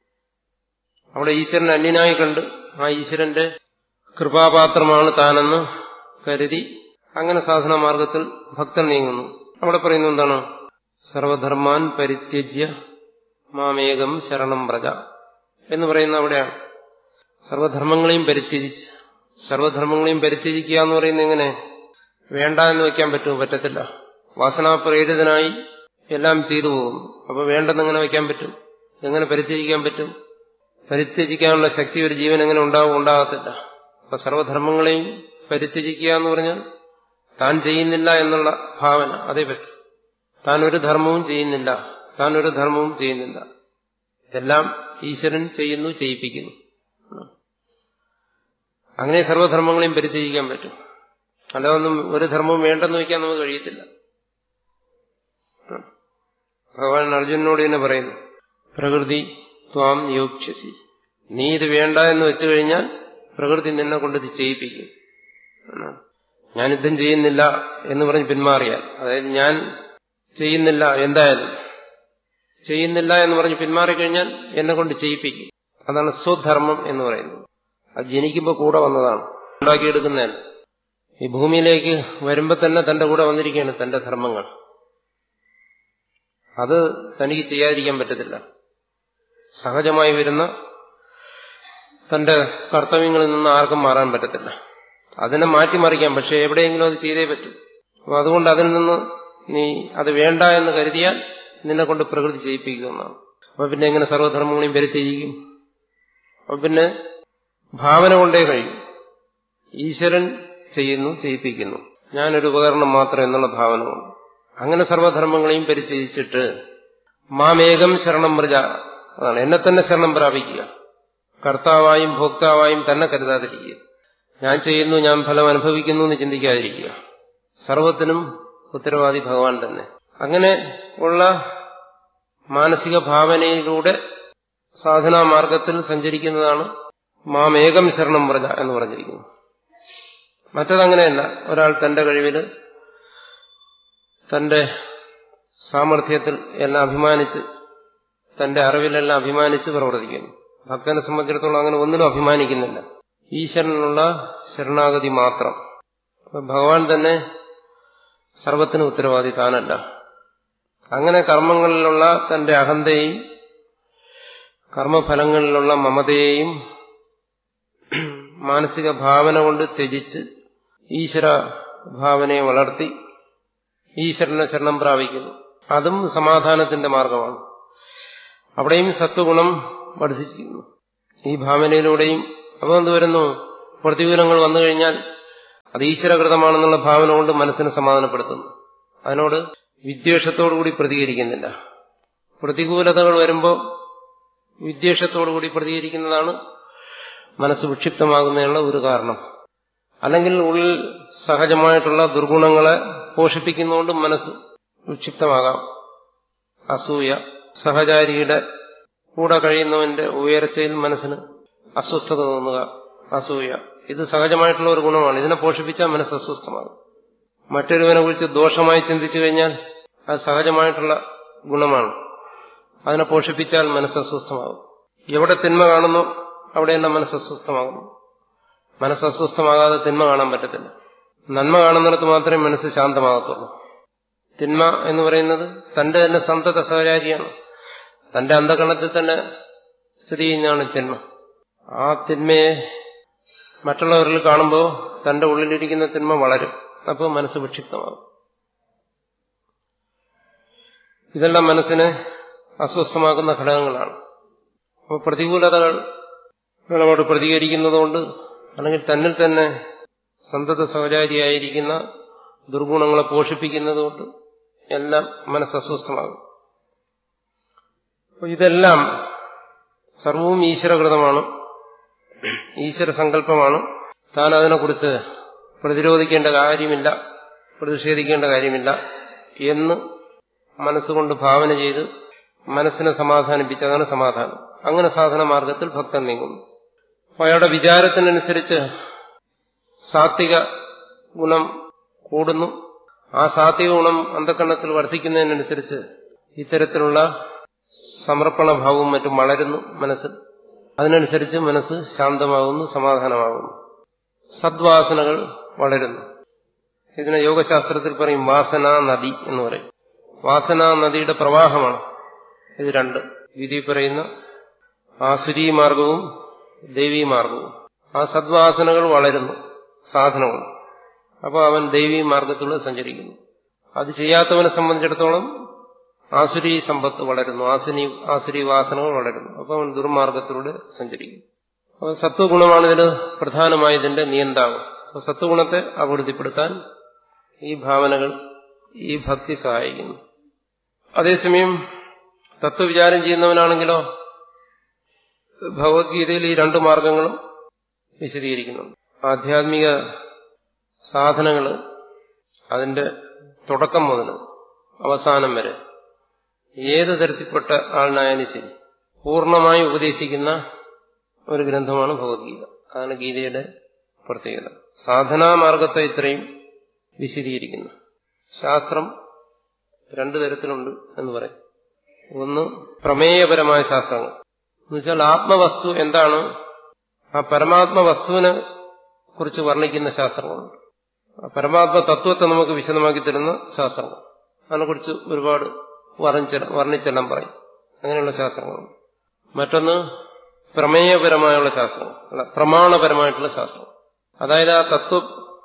അവിടെ ഈശ്വരൻ അന്യനായി കണ്ട് ആ ഈശ്വരന്റെ കൃപാപാത്രമാണ് താനെന്ന് കരുതി അങ്ങനെ സാധന മാർഗത്തിൽ ഭക്തൻ നീങ്ങുന്നു അവിടെ പറയുന്നത് എന്താണ് സർവധർമാൻ പരിത്യജ്യ മാമേകം ശരണം പ്രജ എന്ന് പറയുന്ന അവിടെയാണ് സർവധർമ്മങ്ങളെയും പരിത്യജിച്ച് സർവധർമ്മങ്ങളെയും പരിത്യജിക്കുക എന്ന് പറയുന്നത് എങ്ങനെ വേണ്ട എന്ന് വയ്ക്കാൻ പറ്റുമോ പറ്റത്തില്ല വാസനാപ്രേരിതനായി എല്ലാം ചെയ്തു പോകുന്നു അപ്പൊ വേണ്ടെന്നെങ്ങനെ വയ്ക്കാൻ പറ്റും എങ്ങനെ പരിത്യജിക്കാൻ പറ്റും പരിത്യജിക്കാനുള്ള ശക്തി ഒരു ജീവൻ എങ്ങനെ ഉണ്ടാവും ഉണ്ടാകത്തില്ല അപ്പൊ സർവധർമ്മങ്ങളെയും പരിത്യജിക്കുക എന്ന് പറഞ്ഞാൽ താൻ ചെയ്യുന്നില്ല എന്നുള്ള ഭാവന അതേ പറ്റും താൻ ഒരു ധർമ്മവും ചെയ്യുന്നില്ല താൻ ഒരു ധർമ്മവും ചെയ്യുന്നില്ല ഇതെല്ലാം ഈശ്വരൻ ചെയ്യുന്നു ചെയ്യിപ്പിക്കുന്നു അങ്ങനെ സർവധർമ്മങ്ങളെയും പരിത്യജിക്കാൻ പറ്റും അല്ലാതൊന്നും ഒരു ധർമ്മവും വേണ്ടെന്ന് വയ്ക്കാൻ നമുക്ക് കഴിയത്തില്ല ഭഗവാൻ അർജുനോട് തന്നെ പറയുന്നു പ്രകൃതി ത്വാം നിയോക്ഷ്യസി നീ ഇത് വേണ്ട എന്ന് വെച്ചു കഴിഞ്ഞാൽ പ്രകൃതി നിന്നെ കൊണ്ട് ഇത് ചെയ്യിപ്പിക്കും ഞാൻ യുദ്ധം ചെയ്യുന്നില്ല എന്ന് പറഞ്ഞ് പിന്മാറിയാൽ അതായത് ഞാൻ ചെയ്യുന്നില്ല എന്തായാലും ചെയ്യുന്നില്ല എന്ന് പറഞ്ഞ് പിന്മാറിക്കഴിഞ്ഞാൽ എന്നെ കൊണ്ട് ചെയ്യിപ്പിക്കും അതാണ് സ്വധർമ്മം എന്ന് പറയുന്നത് അത് ജനിക്കുമ്പോൾ കൂടെ വന്നതാണ് ഉണ്ടാക്കിയെടുക്കുന്നതല്ല ഈ ഭൂമിയിലേക്ക് വരുമ്പോൾ തന്നെ തന്റെ കൂടെ വന്നിരിക്കുകയാണ് തന്റെ ധർമ്മങ്ങൾ അത് തനിക്ക് ചെയ്യാതിരിക്കാൻ പറ്റത്തില്ല സഹജമായി വരുന്ന തന്റെ കർത്തവ്യങ്ങളിൽ നിന്ന് ആർക്കും മാറാൻ പറ്റത്തില്ല അതിനെ മാറ്റിമറിക്കാം പക്ഷെ എവിടെയെങ്കിലും അത് ചെയ്തേ പറ്റും അപ്പൊ അതുകൊണ്ട് അതിൽ നിന്ന് നീ അത് വേണ്ട എന്ന് കരുതിയാൽ നിന്നെ കൊണ്ട് പ്രകൃതി ചെയ്യിപ്പിക്കുമെന്നാണ് അപ്പൊ പിന്നെ എങ്ങനെ സർവ്വധർമ്മങ്ങളെയും വരുത്തിയിരിക്കും അപ്പൊ പിന്നെ ഭാവന കൊണ്ടേ കഴിയും ഈശ്വരൻ ചെയ്യുന്നു ചെയ്യിപ്പിക്കുന്നു ഞാനൊരു ഉപകരണം മാത്രം എന്നുള്ള ഭാവന കൊണ്ട് അങ്ങനെ സർവ്വധർമ്മങ്ങളെയും പരിത്യജിച്ചിട്ട് മാമേകം ശരണം പ്രജ അതാണ് എന്നെ തന്നെ ശരണം പ്രാപിക്കുക കർത്താവായും ഭോക്താവായും തന്നെ കരുതാതിരിക്കുക ഞാൻ ചെയ്യുന്നു ഞാൻ ഫലം അനുഭവിക്കുന്നു എന്ന് ചിന്തിക്കാതിരിക്കുക സർവത്തിനും ഉത്തരവാദി ഭഗവാൻ തന്നെ അങ്ങനെ ഉള്ള മാനസിക ഭാവനയിലൂടെ സാധനാ മാർഗത്തിൽ സഞ്ചരിക്കുന്നതാണ് മാമേകം ശരണം പ്രജ എന്ന് പറഞ്ഞിരിക്കുന്നു മറ്റതങ്ങനെയല്ല ഒരാൾ തന്റെ കഴിവിൽ തന്റെ സാമർഥ്യത്തിൽ എല്ലാം അഭിമാനിച്ച് തന്റെ അറിവിലെല്ലാം അഭിമാനിച്ച് പ്രവർത്തിക്കുന്നു ഭക്തനെ സംബന്ധിച്ചിടത്തോളം അങ്ങനെ ഒന്നിനും അഭിമാനിക്കുന്നില്ല ഈശ്വരനുള്ള ശരണാഗതി മാത്രം ഭഗവാൻ തന്നെ സർവത്തിനും ഉത്തരവാദി താനല്ല അങ്ങനെ കർമ്മങ്ങളിലുള്ള തന്റെ അഹന്തയെയും കർമ്മഫലങ്ങളിലുള്ള മമതയെയും മാനസിക ഭാവന കൊണ്ട് ത്യജിച്ച് ഈശ്വര ഭാവനയെ വളർത്തി ഈശ്വരനെ ശരണം പ്രാപിക്കുന്നു അതും സമാധാനത്തിന്റെ മാർഗമാണ് അവിടെയും സത്വഗുണം വർദ്ധിച്ചിരിക്കുന്നു ഈ ഭാവനയിലൂടെയും അപ്പോൾ എന്ത് വരുന്നു പ്രതികൂലങ്ങൾ വന്നു കഴിഞ്ഞാൽ അത് ഈശ്വരകൃതമാണെന്നുള്ള ഭാവന കൊണ്ട് മനസ്സിനെ സമാധാനപ്പെടുത്തുന്നു അതിനോട് വിദ്വേഷത്തോടുകൂടി പ്രതികരിക്കുന്നില്ല പ്രതികൂലതകൾ വരുമ്പോൾ വിദ്വേഷത്തോടുകൂടി പ്രതികരിക്കുന്നതാണ് മനസ്സ് വിക്ഷിപ്തമാകുന്നതിനുള്ള ഒരു കാരണം അല്ലെങ്കിൽ ഉള്ളിൽ സഹജമായിട്ടുള്ള ദുർഗുണങ്ങളെ പോഷിപ്പിക്കുന്നതുകൊണ്ട് മനസ്സ് വിക്ഷിപ്തമാകാം അസൂയ സഹചാരിയുടെ കൂടെ കഴിയുന്നവന്റെ ഉയർച്ചയിൽ മനസ്സിന് അസ്വസ്ഥത തോന്നുക അസൂയ ഇത് സഹജമായിട്ടുള്ള ഒരു ഗുണമാണ് ഇതിനെ പോഷിപ്പിച്ചാൽ മനസ്സ് അസ്വസ്ഥമാകും മറ്റൊരുവനെ കുറിച്ച് ദോഷമായി ചിന്തിച്ചു കഴിഞ്ഞാൽ അത് സഹജമായിട്ടുള്ള ഗുണമാണ് അതിനെ പോഷിപ്പിച്ചാൽ മനസ്സ് അസ്വസ്ഥമാകും എവിടെ തിന്മ കാണുന്നു അവിടെയെല്ലാം മനസ്സ് അസ്വസ്ഥമാകുന്നു മനസ്സ് അസ്വസ്ഥമാകാതെ തിന്മ കാണാൻ പറ്റത്തില്ല നന്മ കാണുന്നിടത്ത് മാത്രമേ മനസ്സ് ശാന്തമാകത്തുള്ളൂ തിന്മ എന്ന് പറയുന്നത് തന്റെ തന്നെ സന്തത സഹചാരിയാണ് തന്റെ അന്ധകരണത്തിൽ തന്നെ സ്ഥിതി ചെയ്യുന്നതാണ് തിന്മ ആ തിന്മയെ മറ്റുള്ളവരിൽ കാണുമ്പോൾ തന്റെ ഉള്ളിലിരിക്കുന്ന തിന്മ വളരും അപ്പോൾ മനസ്സ് വിക്ഷിപ്തമാകും ഇതെല്ലാം മനസ്സിനെ അസ്വസ്ഥമാക്കുന്ന ഘടകങ്ങളാണ് അപ്പോൾ പ്രതികൂലതകൾ നമ്മളോട് പ്രതികരിക്കുന്നതുകൊണ്ട് അല്ലെങ്കിൽ തന്നിൽ തന്നെ സന്തത സഹചാരിയായിരിക്കുന്ന ദുർഗുണങ്ങളെ പോഷിപ്പിക്കുന്നതുകൊണ്ട് എല്ലാം മനസ്സ് അസ്വസ്ഥമാകും അപ്പോൾ ഇതെല്ലാം സർവവും ഈശ്വരകൃതമാണ് ഈശ്വര സങ്കല്പമാണ് താൻ അതിനെക്കുറിച്ച് പ്രതിരോധിക്കേണ്ട കാര്യമില്ല പ്രതിഷേധിക്കേണ്ട കാര്യമില്ല എന്ന് മനസ്സുകൊണ്ട് ഭാവന ചെയ്ത് മനസ്സിനെ സമാധാനിപ്പിച്ച് അതാണ് സമാധാനം അങ്ങനെ സാധന മാർഗത്തിൽ ഭക്തൻ നീങ്ങുന്നു അപ്പോൾ അയാളുടെ വിചാരത്തിനനുസരിച്ച് സാത്വിക ഗുണം കൂടുന്നു ആ സാത്വിക ഗുണം അന്ധക്കരണത്തിൽ വർദ്ധിക്കുന്നതിനനുസരിച്ച് ഇത്തരത്തിലുള്ള സമർപ്പണ ഭാവവും മറ്റും വളരുന്നു മനസ്സിൽ അതിനനുസരിച്ച് മനസ്സ് ശാന്തമാകുന്നു സമാധാനമാകുന്നു സദ്വാസനകൾ വളരുന്നു ഇതിനെ യോഗശാസ്ത്രത്തിൽ പറയും വാസനാ നദി എന്ന് പറയും വാസനാ നദിയുടെ പ്രവാഹമാണ് ഇത് രണ്ട് വിധി പറയുന്ന ആസുരീ മാർഗവും ദൈവീ മാർഗവും ആ സദ്വാസനകൾ വളരുന്നു സാധനമാണ് അപ്പോൾ അവൻ ദൈവീ മാർഗത്തിലൂടെ സഞ്ചരിക്കുന്നു അത് ചെയ്യാത്തവനെ സംബന്ധിച്ചിടത്തോളം ആസുരി സമ്പത്ത് വളരുന്നു ആസുരി ആസുരി വാസനകൾ വളരുന്നു അപ്പോൾ അവൻ ദുർമാർഗത്തിലൂടെ സഞ്ചരിക്കും അപ്പോൾ സത്വഗുണമാണ് ഇതിന് പ്രധാനമായ ഇതിന്റെ നിയന്താവ് അപ്പോൾ സത്വഗുണത്തെ അഭിവൃദ്ധിപ്പെടുത്താൻ ഈ ഭാവനകൾ ഈ ഭക്തി സഹായിക്കുന്നു അതേസമയം തത്വവിചാരം ചെയ്യുന്നവനാണെങ്കിലോ ഭഗവത്ഗീതയിൽ ഈ രണ്ട് മാർഗങ്ങളും വിശദീകരിക്കുന്നുണ്ട് ആധ്യാത്മിക സാധനങ്ങൾ അതിന്റെ തുടക്കം മുതൽ അവസാനം വരെ ഏത് തരത്തിൽപ്പെട്ട ആളിനായാലും ശരി പൂർണ്ണമായി ഉപദേശിക്കുന്ന ഒരു ഗ്രന്ഥമാണ് ഭഗവത്ഗീത അതാണ് ഗീതയുടെ പ്രത്യേകത സാധനാമാർഗത്തെ ഇത്രയും വിശദീകരിക്കുന്നു ശാസ്ത്രം രണ്ടു തരത്തിലുണ്ട് എന്ന് പറയും ഒന്ന് പ്രമേയപരമായ ശാസ്ത്രങ്ങൾ എന്നുവെച്ചാൽ ആത്മവസ്തു എന്താണ് ആ പരമാത്മ വസ്തുവിനെ കുറിച്ച് വർണ്ണിക്കുന്ന ശാസ്ത്രങ്ങളുണ്ട് ആ പരമാത്മ തത്വത്തെ നമുക്ക് വിശദമാക്കി തരുന്ന ശാസ്ത്രങ്ങൾ അതിനെക്കുറിച്ച് ഒരുപാട് വർണ്ണിച്ചെല്ലാം പറയും അങ്ങനെയുള്ള ശാസ്ത്രങ്ങളുണ്ട് മറ്റൊന്ന് പ്രമേയപരമായുള്ള ശാസ്ത്രങ്ങൾ അല്ല പ്രമാണപരമായിട്ടുള്ള ശാസ്ത്രം അതായത് ആ തത്വ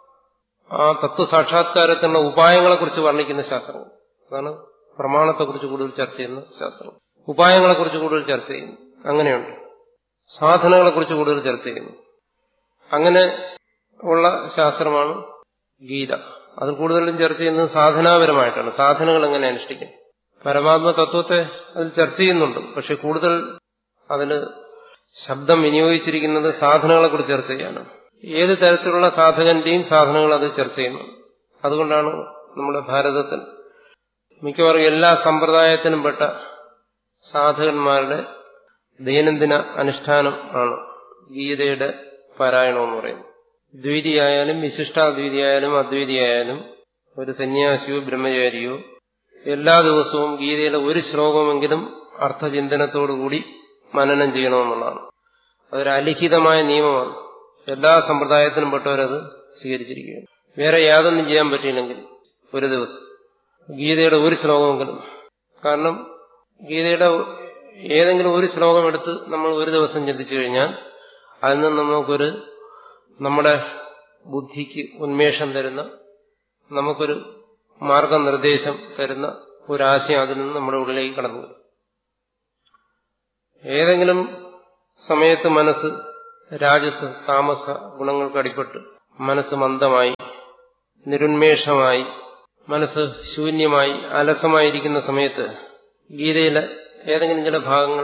ആ തത്വസാക്ഷാത്കാരത്തിനുള്ള ഉപായങ്ങളെക്കുറിച്ച് വർണ്ണിക്കുന്ന ശാസ്ത്രങ്ങൾ അതാണ് പ്രമാണത്തെക്കുറിച്ച് കൂടുതൽ ചർച്ച ചെയ്യുന്ന ശാസ്ത്രം ഉപായങ്ങളെക്കുറിച്ച് കൂടുതൽ ചർച്ച ചെയ്യുന്നു അങ്ങനെയുണ്ട് സാധനങ്ങളെക്കുറിച്ച് കൂടുതൽ ചർച്ച ചെയ്യുന്നു അങ്ങനെ ഉള്ള ശാസ്ത്രമാണ് ഗീത അത് കൂടുതലും ചർച്ച ചെയ്യുന്നത് സാധനാപരമായിട്ടാണ് സാധനങ്ങൾ എങ്ങനെ അനുഷ്ഠിക്കും പരമാത്മ തത്വത്തെ അതിൽ ചർച്ച ചെയ്യുന്നുണ്ട് പക്ഷെ കൂടുതൽ അതിൽ ശബ്ദം വിനിയോഗിച്ചിരിക്കുന്നത് സാധനങ്ങളെക്കുറിച്ച് ചർച്ച ചെയ്യാനാണ് ഏത് തരത്തിലുള്ള സാധകന്റെയും സാധനങ്ങൾ അത് ചർച്ച ചെയ്യുന്നു അതുകൊണ്ടാണ് നമ്മുടെ ഭാരതത്തിൽ മിക്കവാറും എല്ലാ സമ്പ്രദായത്തിനും പെട്ട സാധകന്മാരുടെ ദൈനംദിന അനുഷ്ഠാനം ആണ് ഗീതയുടെ പാരായണം എന്ന് പറയുന്നത് ദ്വീതിയായാലും വിശിഷ്ടാദ്വീതിയായാലും അദ്വൈതിയായാലും ഒരു സന്യാസിയോ ബ്രഹ്മചാരിയോ എല്ലാ ദിവസവും ഗീതയിലെ ഒരു ശ്ലോകമെങ്കിലും അർത്ഥചിന്തനത്തോടുകൂടി മനനം ചെയ്യണമെന്നുള്ളതാണ് അതൊരു അലിഖിതമായ നിയമമാണ് എല്ലാ സമ്പ്രദായത്തിനും പെട്ടവരത് സ്വീകരിച്ചിരിക്കുകയാണ് വേറെ യാതൊന്നും ചെയ്യാൻ പറ്റിയില്ലെങ്കിൽ ഒരു ദിവസം ഗീതയുടെ ഒരു ശ്ലോകമെങ്കിലും കാരണം ഗീതയുടെ ഏതെങ്കിലും ഒരു ശ്ലോകം എടുത്ത് നമ്മൾ ഒരു ദിവസം ചിന്തിച്ചു കഴിഞ്ഞാൽ അതിൽ നിന്ന് നമുക്കൊരു നമ്മുടെ ബുദ്ധിക്ക് ഉന്മേഷം തരുന്ന നമുക്കൊരു മാർഗനിർദ്ദേശം തരുന്ന ഒരാശയം അതിൽ നിന്ന് നമ്മുടെ ഉള്ളിലേക്ക് കടന്നു വരും ഏതെങ്കിലും സമയത്ത് മനസ്സ് രാജസ് താമസ ഗുണങ്ങൾക്ക് അടിപ്പെട്ട് മനസ്സ് മന്ദമായി നിരുന്മേഷമായി മനസ്സ് ശൂന്യമായി അലസമായിരിക്കുന്ന സമയത്ത് ഗീതയിലെ ഏതെങ്കിലും ചില ഭാഗങ്ങൾ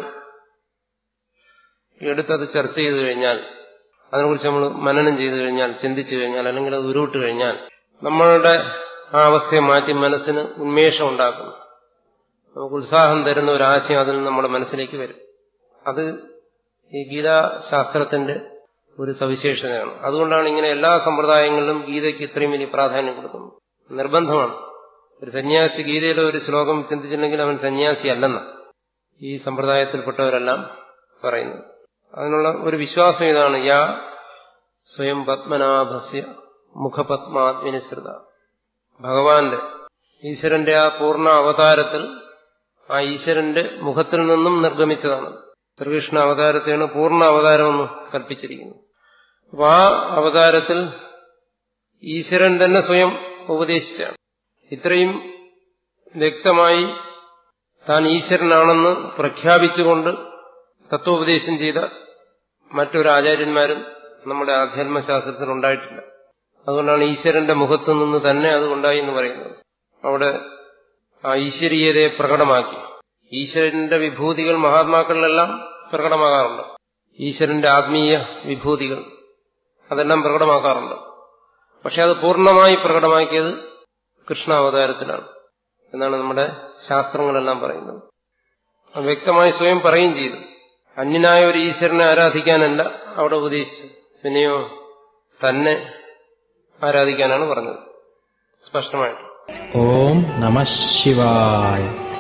എടുത്തത് ചർച്ച ചെയ്തു കഴിഞ്ഞാൽ അതിനെക്കുറിച്ച് നമ്മൾ മനനം ചെയ്തു കഴിഞ്ഞാൽ ചിന്തിച്ചു കഴിഞ്ഞാൽ അല്ലെങ്കിൽ അത് ഉരുവിട്ട് കഴിഞ്ഞാൽ നമ്മളുടെ ആ അവസ്ഥയെ മാറ്റി മനസ്സിന് ഉന്മേഷം ഉണ്ടാക്കുന്നു നമുക്ക് ഉത്സാഹം തരുന്ന ഒരു ആശയം അതിൽ നമ്മുടെ മനസ്സിലേക്ക് വരും അത് ഈ ഗീതാശാസ്ത്രത്തിന്റെ ഒരു സവിശേഷതയാണ് അതുകൊണ്ടാണ് ഇങ്ങനെ എല്ലാ സമ്പ്രദായങ്ങളിലും ഗീതയ്ക്ക് ഇത്രയും വലിയ പ്രാധാന്യം കൊടുക്കുന്നത് നിർബന്ധമാണ് ഒരു സന്യാസി ഗീതയിലെ ഒരു ശ്ലോകം ചിന്തിച്ചിട്ടുണ്ടെങ്കിൽ അവൻ സന്യാസി അല്ലെന്ന ഈ സമ്പ്രദായത്തിൽപ്പെട്ടവരെല്ലാം പറയുന്നത് അതിനുള്ള ഒരു വിശ്വാസം ഇതാണ് യാ സ്വയം പത്മനാഭസ്യ മുഖപത്മാത്മിനിസൃത ഭഗവാന്റെ ഈശ്വരന്റെ ആ പൂർണ്ണ അവതാരത്തിൽ ആ ഈശ്വരന്റെ മുഖത്തിൽ നിന്നും നിർഗമിച്ചതാണ് ശ്രീകൃഷ്ണ അവതാരത്തെയാണ് പൂർണ്ണ അവതാരമെന്ന് കൽപ്പിച്ചിരിക്കുന്നത് അപ്പൊ ആ അവതാരത്തിൽ ഈശ്വരൻ തന്നെ സ്വയം ഉപദേശിച്ചാണ് ഇത്രയും വ്യക്തമായി താൻ ഈശ്വരനാണെന്ന് പ്രഖ്യാപിച്ചുകൊണ്ട് തത്വോപദേശം ചെയ്ത മറ്റൊരു ആചാര്യന്മാരും നമ്മുടെ ആധ്യാത്മശാസ്ത്രത്തിൽ ഉണ്ടായിട്ടില്ല അതുകൊണ്ടാണ് ഈശ്വരന്റെ മുഖത്തു നിന്ന് തന്നെ അത് ഉണ്ടായി എന്ന് പറയുന്നത് അവിടെ ആ ഈശ്വരീയതയെ പ്രകടമാക്കി ഈശ്വരന്റെ വിഭൂതികൾ മഹാത്മാക്കളിലെല്ലാം പ്രകടമാകാറുണ്ട് ഈശ്വരന്റെ ആത്മീയ വിഭൂതികൾ അതെല്ലാം പ്രകടമാക്കാറുണ്ട് പക്ഷെ അത് പൂർണ്ണമായി പ്രകടമാക്കിയത് കൃഷ്ണാവതാരത്തിലാണ് എന്നാണ് നമ്മുടെ ശാസ്ത്രങ്ങളെല്ലാം പറയുന്നത് അത് വ്യക്തമായി സ്വയം പറയുകയും ചെയ്തു അന്യനായ ഒരു ഈശ്വരനെ ആരാധിക്കാനല്ല അവിടെ ഉപദേശിച്ചത് പിന്നെയോ തന്നെ ആരാധിക്കാനാണ് പറഞ്ഞത് സ്പഷ്ടമായിട്ട് ഓം നമ ശിവായ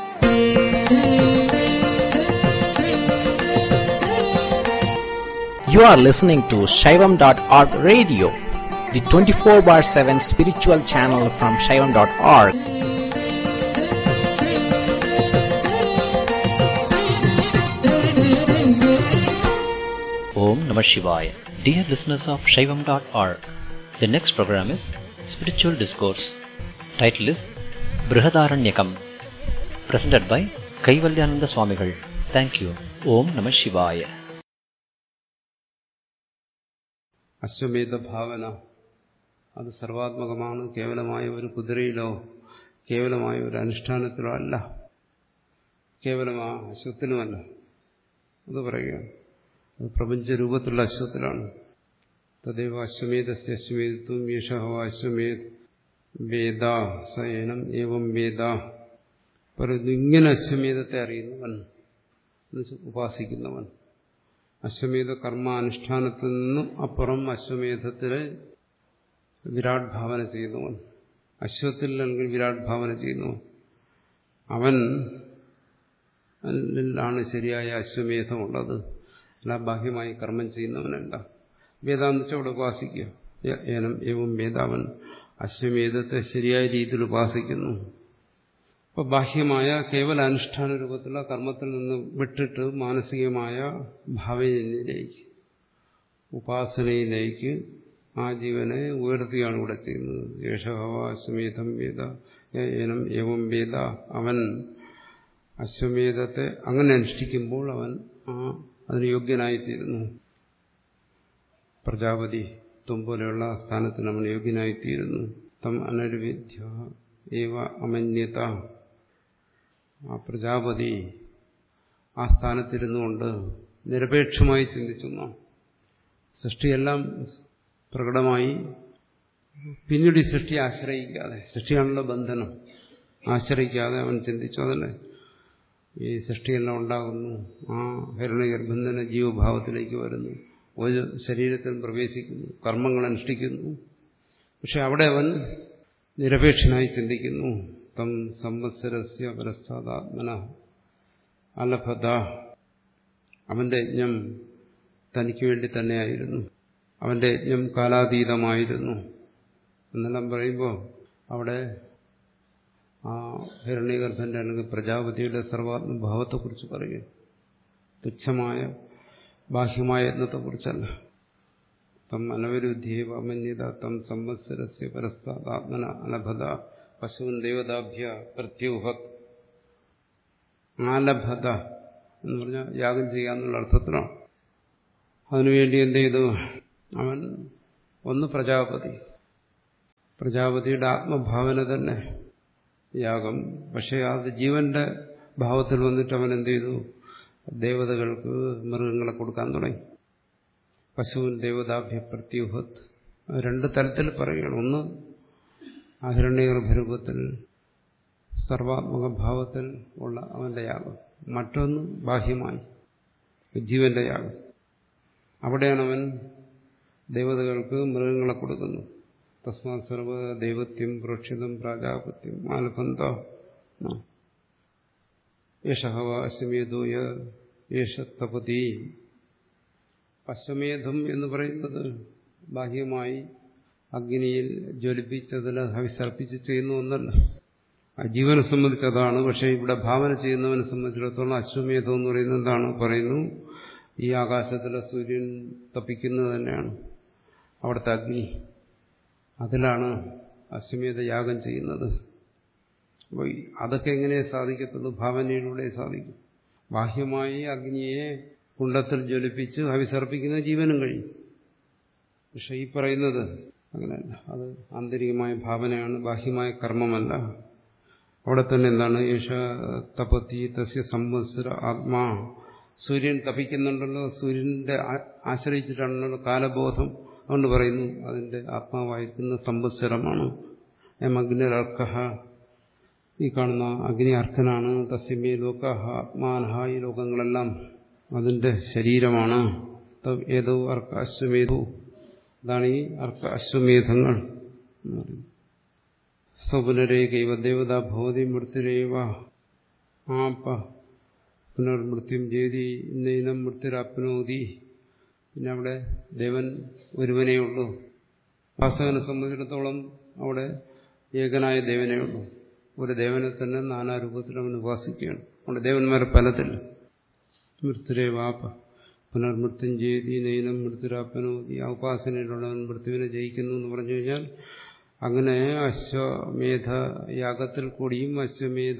You are listening to Shaivam.org radio, the 24 bar 7 spiritual channel from Shaivam.org. Om Namah Shivaya. Dear listeners of Shaivam.org, the next program is Spiritual Discourse. Title is Brihadaranyakam. Presented by Kaivalyananda Swamigal. Thank you. Om Namah Shivaya. Ashwamedha ഭാവന അത് സർവാത്മകമാണ് കേവലമായ ഒരു കുതിരയിലോ കേവലമായ ഒരു അനുഷ്ഠാനത്തിലോ അല്ല കേവലമാ അശ്വത്തിനുമല്ല അത് പറയുകയാണ് അത് പ്രപഞ്ചരൂപത്തിലുള്ള അശ്വത്തിലാണ് തദൈവ അശ്വമേധസ്യ അശ്വമേധത്വം യേശഹ അശ്വമേധ് വേദ സയനം ഏവം വേദ പറയുന്നു ഇങ്ങനെ അശ്വമേധത്തെ അറിയുന്നവൻ എന്നുവെച്ചാൽ ഉപാസിക്കുന്നവൻ അശ്വമേധ കർമാനുഷ്ഠാനത്തിൽ നിന്നും അപ്പുറം അശ്വമേധത്തിലെ വിരാട് ഭാവന ചെയ്യുന്നവൻ അശ്വത്തിൽ അല്ലെങ്കിൽ വിരാട് ഭാവന ചെയ്യുന്നവൻ അവൻ ാണ് ശരിയായ അശ്വമേധമുള്ളത് അല്ല ബാഹ്യമായി കർമ്മം ചെയ്യുന്നവനല്ല വേദാന്ന് വെച്ചാൽ അവിടെ ഉപാസിക്കുക ഏനം ഏവം വേദാവൻ അശ്വമേധത്തെ ശരിയായ രീതിയിൽ ഉപാസിക്കുന്നു അപ്പോൾ ബാഹ്യമായ കേവല അനുഷ്ഠാന രൂപത്തിലുള്ള കർമ്മത്തിൽ നിന്ന് വിട്ടിട്ട് മാനസികമായ ഭാവനയിലേക്ക് ഉപാസനയിലേക്ക് ആ ജീവനെ ഉയർത്തുകയാണ് ഇവിടെ ചെയ്യുന്നത് യേശഹവാശ്വമേധം വേദ ഏനം ഏവം വേദ അവൻ അശ്വമേധത്തെ അങ്ങനെ അനുഷ്ഠിക്കുമ്പോൾ അവൻ ആ അതിന് യോഗ്യനായിത്തീരുന്നു പ്രജാപതി ത്വം പോലെയുള്ള സ്ഥാനത്തിന് അവൻ യോഗ്യനായിത്തീരുന്നു തം അനരുവിദ്യ ഏവ അമന്യത ആ പ്രജാപതി ആ സ്ഥാനത്തിരുന്നുകൊണ്ട് നിരപേക്ഷമായി ചിന്തിച്ചു സൃഷ്ടിയെല്ലാം പ്രകടമായി പിന്നീട് ഈ സൃഷ്ടിയെ ആശ്രയിക്കാതെ സൃഷ്ടിയാണല്ലോ ബന്ധനം ആശ്രയിക്കാതെ അവൻ ചിന്തിച്ചു അതല്ലേ ഈ സൃഷ്ടിയെല്ലാം ഉണ്ടാകുന്നു ആ ഹിരണ്യഗർഭം തന്നെ ജീവഭാവത്തിലേക്ക് വരുന്നു ഒരു ശരീരത്തിൽ പ്രവേശിക്കുന്നു കർമ്മങ്ങൾ അനുഷ്ഠിക്കുന്നു പക്ഷെ അവിടെ അവൻ നിരപേക്ഷനായി ചിന്തിക്കുന്നു തം സംവത്സരസ്യ പരസ്ഥാതാത്മന അലഭത അവന്റെ യജ്ഞം തനിക്ക് വേണ്ടി തന്നെയായിരുന്നു അവന്റെ യജ്ഞം കാലാതീതമായിരുന്നു എന്നെല്ലാം പറയുമ്പോൾ അവിടെ ആ ഹിരണ്യഗർഭന്റെ അല്ലെങ്കിൽ പ്രജാപതിയുടെ സർവാത്മഭാവത്തെക്കുറിച്ച് പറയുക തുച്ഛമായ ബാഹ്യമായ യത്നത്തെക്കുറിച്ചല്ല തം അനവരുദ്ധ്യേവ അമന്യത തം സംവത്സരസ്യ പരസ്ഥാത്മന അനഭത പശുവിൻ ദേവതാഭ്യ പ്രത്യൂഹത് ആലഭത എന്ന് പറഞ്ഞാൽ യാഗം ചെയ്യാന്നുള്ള അർത്ഥത്തിലാണ് അതിനുവേണ്ടി എന്ത് ചെയ്തു അവൻ ഒന്ന് പ്രജാപതി പ്രജാപതിയുടെ ആത്മഭാവന തന്നെ യാഗം പക്ഷെ അത് ജീവന്റെ ഭാവത്തിൽ വന്നിട്ട് അവൻ എന്ത് ചെയ്തു ദേവതകൾക്ക് മൃഗങ്ങളെ കൊടുക്കാൻ തുടങ്ങി പശുവിൻ ദേവതാഭ്യ പ്രത്യൂഹത്ത് രണ്ട് തരത്തിൽ പറയുകയാണ് ഒന്ന് ആഹിരണ്യഗർഭരൂപത്തിൽ സർവാത്മക ഭാവത്തിൽ ഉള്ള അവന്റെ യാഗം മറ്റൊന്ന് ബാഹ്യമായി ജീവന്റെ യാഗം അവിടെയാണ് അവൻ ദേവതകൾക്ക് മൃഗങ്ങളെ കൊടുക്കുന്നു തസ്മാ സർവ ദൈവത്യം പുരക്ഷിതം പ്രാജാപത്യം ആൽബന്ധ യശഹവ അശ്വമേധോയ യേശ തപതി അശ്വമേധം എന്ന് പറയുന്നത് ബാഹ്യമായി അഗ്നിയിൽ ജ്വലിപ്പിച്ചതിന് ഹവിസർപ്പിച്ച് ചെയ്യുന്ന ഒന്നല്ല ആ ജീവനെ സംബന്ധിച്ച് അതാണ് പക്ഷേ ഇവിടെ ഭാവന ചെയ്യുന്നവനെ സംബന്ധിച്ചിടത്തോളം അശ്വമേധം എന്ന് പറയുന്നത് എന്താണ് പറയുന്നു ഈ ആകാശത്തിലെ സൂര്യൻ തപ്പിക്കുന്നത് തന്നെയാണ് അവിടുത്തെ അഗ്നി അതിലാണ് അശ്വമേധ യാഗം ചെയ്യുന്നത് അപ്പോൾ അതൊക്കെ എങ്ങനെ സാധിക്കത്തുള്ളൂ ഭാവനയിലൂടെ സാധിക്കും ബാഹ്യമായി അഗ്നിയെ കുണ്ടത്തിൽ ജ്വലിപ്പിച്ച് ഹവിസർപ്പിക്കുന്ന ജീവനും കഴിയും പക്ഷെ ഈ പറയുന്നത് അങ്ങനെയല്ല അത് ആന്തരികമായ ഭാവനയാണ് ബാഹ്യമായ കർമ്മമല്ല അവിടെ തന്നെ എന്താണ് യേശ തപത്തി തസ്യ സംവത്സര ആത്മാ സൂര്യൻ തപിക്കുന്നുണ്ടല്ലോ സൂര്യന്റെ ആശ്രയിച്ചിട്ടാണല്ലോ കാലബോധം അതുകൊണ്ട് പറയുന്നു അതിന്റെ ആത്മാവായിരിക്കുന്ന സംവത്സരമാണ് എം അഗ്നിരർക്ക ഈ കാണുന്ന അഗ്നി അർക്കനാണ് തസ്യമേ ലോക ആത്മാനഹ ഈ ലോകങ്ങളെല്ലാം അതിന്റെ ശരീരമാണ് ഏതോ അർക്ക അശ്വമേധു അതാണ് ഈ അർക്ക അശ്വമേധങ്ങൾ എന്ന് പറയുന്നത് സ്വപുനരേകൈവ ദേവത ഭവതി മൃത്യുരേവ ആപ പുനർമൃത്യും ചെയ്തി ഇന്നയിനം മൃത്യുരാപ്നോതി പിന്നെ അവിടെ ദേവൻ ഒരുവനേ ഉള്ളൂ വാസകനെ സംബന്ധിച്ചിടത്തോളം അവിടെ ഏകനായ ദേവനേ ഉള്ളൂ ഒരു ദേവനെ തന്നെ നാനാരൂപത്തിൽ അവൻ ഉപാസിക്കുകയാണ് അവിടെ ദേവന്മാരെ പലതിൽ മൃത്യുരേവാപ പുനർമൃത്യം ചെയ്തി നൈനം മൃത്യുരാപ്പനോതി ആ ഉപാസനയിലുള്ളവൻ മൃത്യുവിനെ ജയിക്കുന്നു എന്ന് പറഞ്ഞു കഴിഞ്ഞാൽ അങ്ങനെ അശ്വമേധ യാഗത്തിൽ കൂടിയും അശ്വമേധ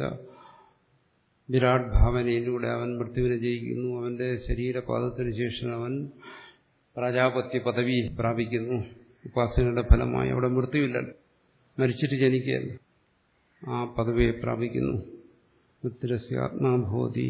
വിരാട് ഭാവനയിലൂടെ അവൻ മൃത്യുവിനെ ജയിക്കുന്നു അവന്റെ ശരീരപാദത്തിന് ശേഷം അവൻ പ്രജാപത്യ പദവി പ്രാപിക്കുന്നു ഉപാസനയുടെ ഫലമായി അവിടെ മൃത്യുവില്ല മരിച്ചിട്ട് ജനിക്കുകയല്ല ആ പദവിയെ പ്രാപിക്കുന്നു മൃത്യുരസ്യ ആത്മാഭോതി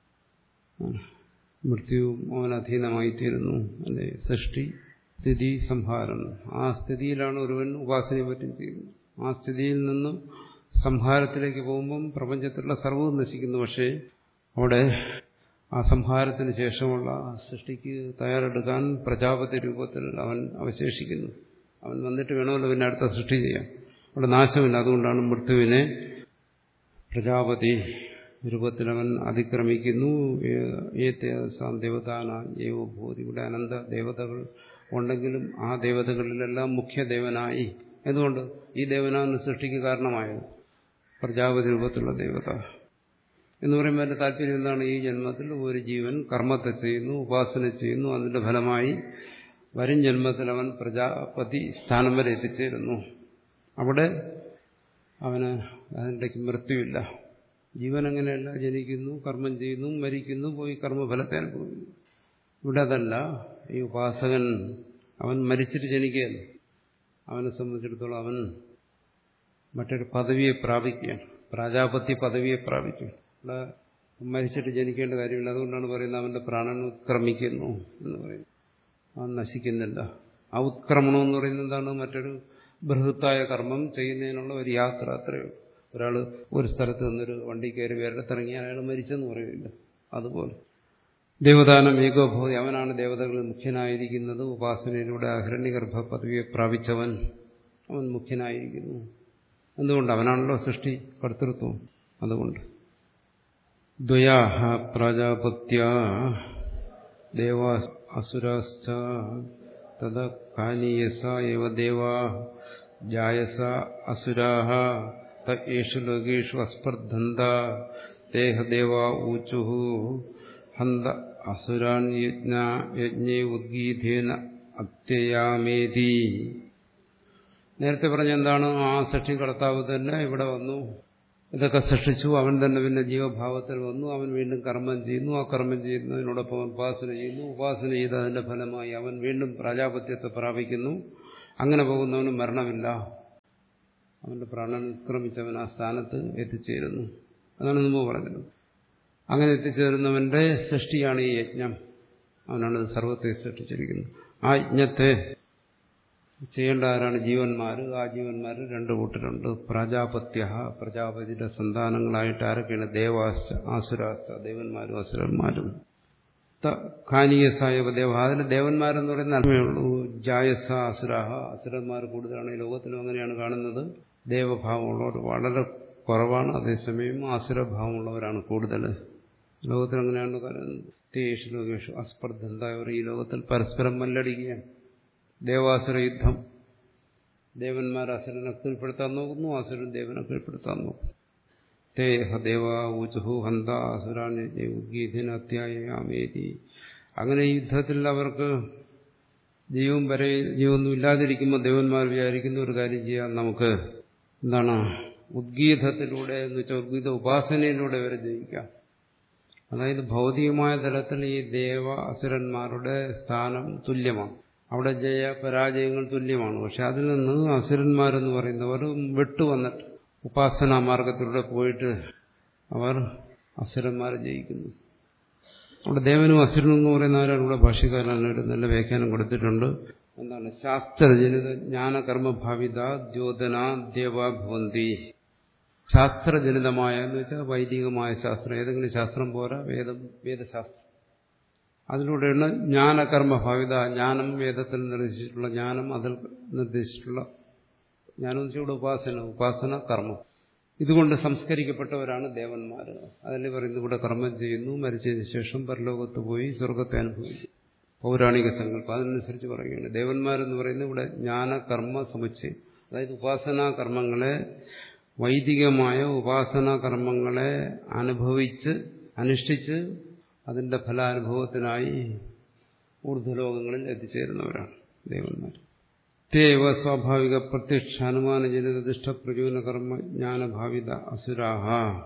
മൃത്യുവും അവൻ അധീനമായിത്തീരുന്നു അല്ലെ സൃഷ്ടി സ്ഥിതി സംഹാരം ആ സ്ഥിതിയിലാണ് ഒരുവൻ ഉപാസനയെ പറ്റും ചെയ്യുന്നത് ആ സ്ഥിതിയിൽ നിന്നും സംഹാരത്തിലേക്ക് പോകുമ്പം പ്രപഞ്ചത്തിലുള്ള സർവ്വവും നശിക്കുന്നു പക്ഷേ അവിടെ ആ സംഹാരത്തിന് ശേഷമുള്ള സൃഷ്ടിക്ക് തയ്യാറെടുക്കാൻ പ്രജാപതി രൂപത്തിൽ അവൻ അവശേഷിക്കുന്നു അവൻ വന്നിട്ട് വേണമല്ലോ പിന്നെ അടുത്ത സൃഷ്ടി ചെയ്യാൻ അവിടെ നാശമില്ല അതുകൊണ്ടാണ് മൃത്യുവിനെ പ്രജാപതി രൂപത്തിൽ അവൻ അതിക്രമിക്കുന്നു ദേവതാന ജൈവഭൂതി ഇവിടെ അനന്ത ദേവതകൾ ഉണ്ടെങ്കിലും ആ ദേവതകളിലെല്ലാം മുഖ്യദേവനായി എന്തുകൊണ്ട് ഈ ദേവനാണ് സൃഷ്ടിക്ക് കാരണമായത് പ്രജാപതി രൂപത്തിലുള്ള ദേവത എന്ന് പറയുമ്പോൾ എൻ്റെ താല്പര്യം എന്താണ് ഈ ജന്മത്തിൽ ഒരു ജീവൻ കർമ്മത്തെ ചെയ്യുന്നു ഉപാസന ചെയ്യുന്നു അതിന്റെ ഫലമായി വരും ജന്മത്തിൽ അവൻ പ്രജാപതി സ്ഥാനം വരെ എത്തിച്ചേരുന്നു അവിടെ അവന് അതിൻ്റെ മൃത്യുവില്ല ജീവൻ അങ്ങനെയല്ല ജനിക്കുന്നു കർമ്മം ചെയ്യുന്നു മരിക്കുന്നു പോയി കർമ്മഫലത്തെ അനുഭവിക്കുന്നു ഇവിടെ അതല്ല ഈ ഉപാസകൻ അവൻ മരിച്ചിട്ട് ജനിക്കുകയല്ല അവനെ സംബന്ധിച്ചിടത്തോളം അവൻ മറ്റൊരു പദവിയെ പ്രാപിക്കുകയാണ് പ്രാജാപത്യ പദവിയെ പ്രാപിക്കും ഇവിടെ മരിച്ചിട്ട് ജനിക്കേണ്ട കാര്യമില്ല അതുകൊണ്ടാണ് പറയുന്നത് അവന്റെ പ്രാണൻ ഉത്ക്രമിക്കുന്നു എന്ന് പറയുന്നത് അവൻ നശിക്കുന്നില്ല ആ ഉത്ക്രമണം എന്ന് പറയുന്നത് എന്താണ് മറ്റൊരു ബൃഹത്തായ കർമ്മം ചെയ്യുന്നതിനുള്ള ഒരു യാത്ര അത്രയേ ഒരാൾ ഒരു സ്ഥലത്ത് നിന്നൊരു വണ്ടി കയറി വേറിടത്തിറങ്ങി അയാൾ മരിച്ചെന്ന് പറയില്ല അതുപോലെ ദേവദാനം ഏകോഭൂതി അവനാണ് ദേവതകളിൽ മുഖ്യനായിരിക്കുന്നത് ഉപാസനയിലൂടെ അഹിരണ്യഗർഭ പദവിയെ പ്രാപിച്ചവൻ അവൻ മുഖ്യനായിരിക്കുന്നു എന്തുകൊണ്ട് അവനാണല്ലോ സൃഷ്ടി കർത്തൃത്വം അതുകൊണ്ട് ദ്വയാഹ പ്രജാപത്യ ദേവാ അസുരാശ്ച തദ കാനീയസ ഏവ ദേവാ ജായസ അസുരാഹ തേഷു ലോകേഷു അസ്പർദ്ധന്ത ദേഹദേവാ ഊചു ഹന്ത അസുരാൻ യജ്ഞ യജ്ഞേ ഉദ്ഗീതേന അത്യയാമേതി നേരത്തെ പറഞ്ഞ എന്താണ് ആ സൃഷ്ടികർത്താവ് തന്നെ ഇവിടെ വന്നു ഇതൊക്കെ സൃഷ്ടിച്ചു അവൻ തന്നെ പിന്നെ ജീവഭാവത്തിൽ വന്നു അവൻ വീണ്ടും കർമ്മം ചെയ്യുന്നു ആ കർമ്മം ചെയ്യുന്നതിനോടൊപ്പം അവൻ ഉപാസന ചെയ്യുന്നു ഉപാസന ചെയ്ത് അതിന്റെ ഫലമായി അവൻ വീണ്ടും പ്രജാപത്യത്തെ പ്രാപിക്കുന്നു അങ്ങനെ പോകുന്നവന് മരണമില്ല അവന്റെ പ്രാണൻ നിഷ്ക്രമിച്ചവൻ ആ സ്ഥാനത്ത് എത്തിച്ചേരുന്നു അതാണ് മുമ്പ് പറഞ്ഞത് അങ്ങനെ എത്തിച്ചേരുന്നവന്റെ സൃഷ്ടിയാണ് ഈ യജ്ഞം അവനാണ് സർവത്തെ സൃഷ്ടിച്ചിരിക്കുന്നത് ആ യജ്ഞത്തെ ചെയ്യേണ്ട ആരാണ് ജീവന്മാർ ആ ജീവന്മാർ രണ്ട് കൂട്ടരുണ്ട് പ്രജാപത്യ പ്രജാപതിയുടെ സന്താനങ്ങളായിട്ട് ആരൊക്കെയാണ് ദേവാശ്ച ആസുരാശ്ച ദേവന്മാരും അസുരന്മാരും ഖാനീയസായ ദേവ അതിന് ദേവന്മാരെന്ന് പറയുന്ന അർത്ഥമേ ഉള്ളൂ ജായസ അസുരാഹ അസുരന്മാർ കൂടുതലാണ് ഈ ലോകത്തിലും അങ്ങനെയാണ് കാണുന്നത് ദേവഭാവമുള്ളവർ വളരെ കുറവാണ് അതേസമയം ആസുരഭാവമുള്ളവരാണ് കൂടുതൽ ലോകത്തിൽ അങ്ങനെയാണ് പറയുന്നത് തേഷു ലോകേഷു അസ്പർദ്ധന്തായവർ ഈ ലോകത്തിൽ പരസ്പരം മല്ലടിക്കുകയാണ് ദേവാസുര യുദ്ധം ദേവന്മാർ അസുരനെ കീഴ്പ്പെടുത്താൻ നോക്കുന്നു അസുരൻ ദേവനെ കീഴ്പ്പെടുത്താൻ നോക്കുന്നു തേ ഹദേവ ഊചുഹു ഹന്ത അസുരാന്യഗീതിനത്യായമേതി അങ്ങനെ ഈ യുദ്ധത്തിൽ അവർക്ക് ജീവൻ വരെ ജീവൊന്നും ഇല്ലാതിരിക്കുമ്പോൾ ദേവന്മാർ വിചാരിക്കുന്ന ഒരു കാര്യം ചെയ്യാൻ നമുക്ക് എന്താണ് ഉദ്ഗീതത്തിലൂടെ എന്ന് വെച്ചാൽ ഉദ്ഗീത ഉപാസനയിലൂടെ വരെ ജയിക്കാം അതായത് ഭൗതികമായ തലത്തിൽ ഈ ദേവ അസുരന്മാരുടെ സ്ഥാനം തുല്യമാണ് അവിടെ ജയ പരാജയങ്ങൾ തുല്യമാണ് പക്ഷെ അതിൽ നിന്ന് അസുരന്മാരെന്ന് പറയുന്നവർ വിട്ടുവന്നിട്ട് ഉപാസനാ മാർഗത്തിലൂടെ പോയിട്ട് അവർ അസുരന്മാരെ ജയിക്കുന്നു അവിടെ ദേവനും അസുരനും എന്ന് പറയുന്നവരാണ് ഇവിടെ ഭാഷ്യക്കാരൻ ഒരു നല്ല വ്യാഖ്യാനം കൊടുത്തിട്ടുണ്ട് എന്താണ് ശാസ്ത്രജനിത ജ്ഞാനകർമ്മഭാവിത ദ്യോതന ദേവഭവന്തി ശാസ്ത്രജനിതമായ എന്ന് വെച്ചാൽ വൈദികമായ ശാസ്ത്രം ഏതെങ്കിലും ശാസ്ത്രം പോരാ വേദം വേദശാസ്ത്രം അതിലൂടെയാണ് ജ്ഞാനകർമ്മഭാവിത ജ്ഞാനം വേദത്തിൽ നിർദ്ദേശിച്ചിട്ടുള്ള ജ്ഞാനം അതിൽ നിർദ്ദേശിച്ചിട്ടുള്ള ജ്ഞാനം വെച്ചാൽ ഉപാസന ഉപാസന കർമ്മം ഇതുകൊണ്ട് സംസ്കരിക്കപ്പെട്ടവരാണ് ദേവന്മാർ അതിൽ പറയുന്നത് ഇവിടെ കർമ്മം ചെയ്യുന്നു മരിച്ചതിന് ശേഷം പരലോകത്ത് പോയി സ്വർഗത്തെ അനുഭവിക്കും പൗരാണിക സങ്കല്പം അതിനനുസരിച്ച് പറയുകയാണ് ദേവന്മാരെന്ന് പറയുന്നത് ഇവിടെ ജ്ഞാന കർമ്മ സമുച്ചയം അതായത് ഉപാസനാ കർമ്മങ്ങളെ വൈദികമായ ഉപാസനാ കർമ്മങ്ങളെ അനുഭവിച്ച് അനുഷ്ഠിച്ച് അതിന്റെ ഫലാനുഭവത്തിനായി ഊർധ്വലോകങ്ങളിൽ എത്തിച്ചേരുന്നവരാണ് ദേവന്മാർ തേവ സ്വാഭാവിക പ്രത്യക്ഷ അനുമാനജനിതദിഷ്ട പ്രചോദന കർമ്മ ജ്ഞാനഭാവിത അസുരാഹ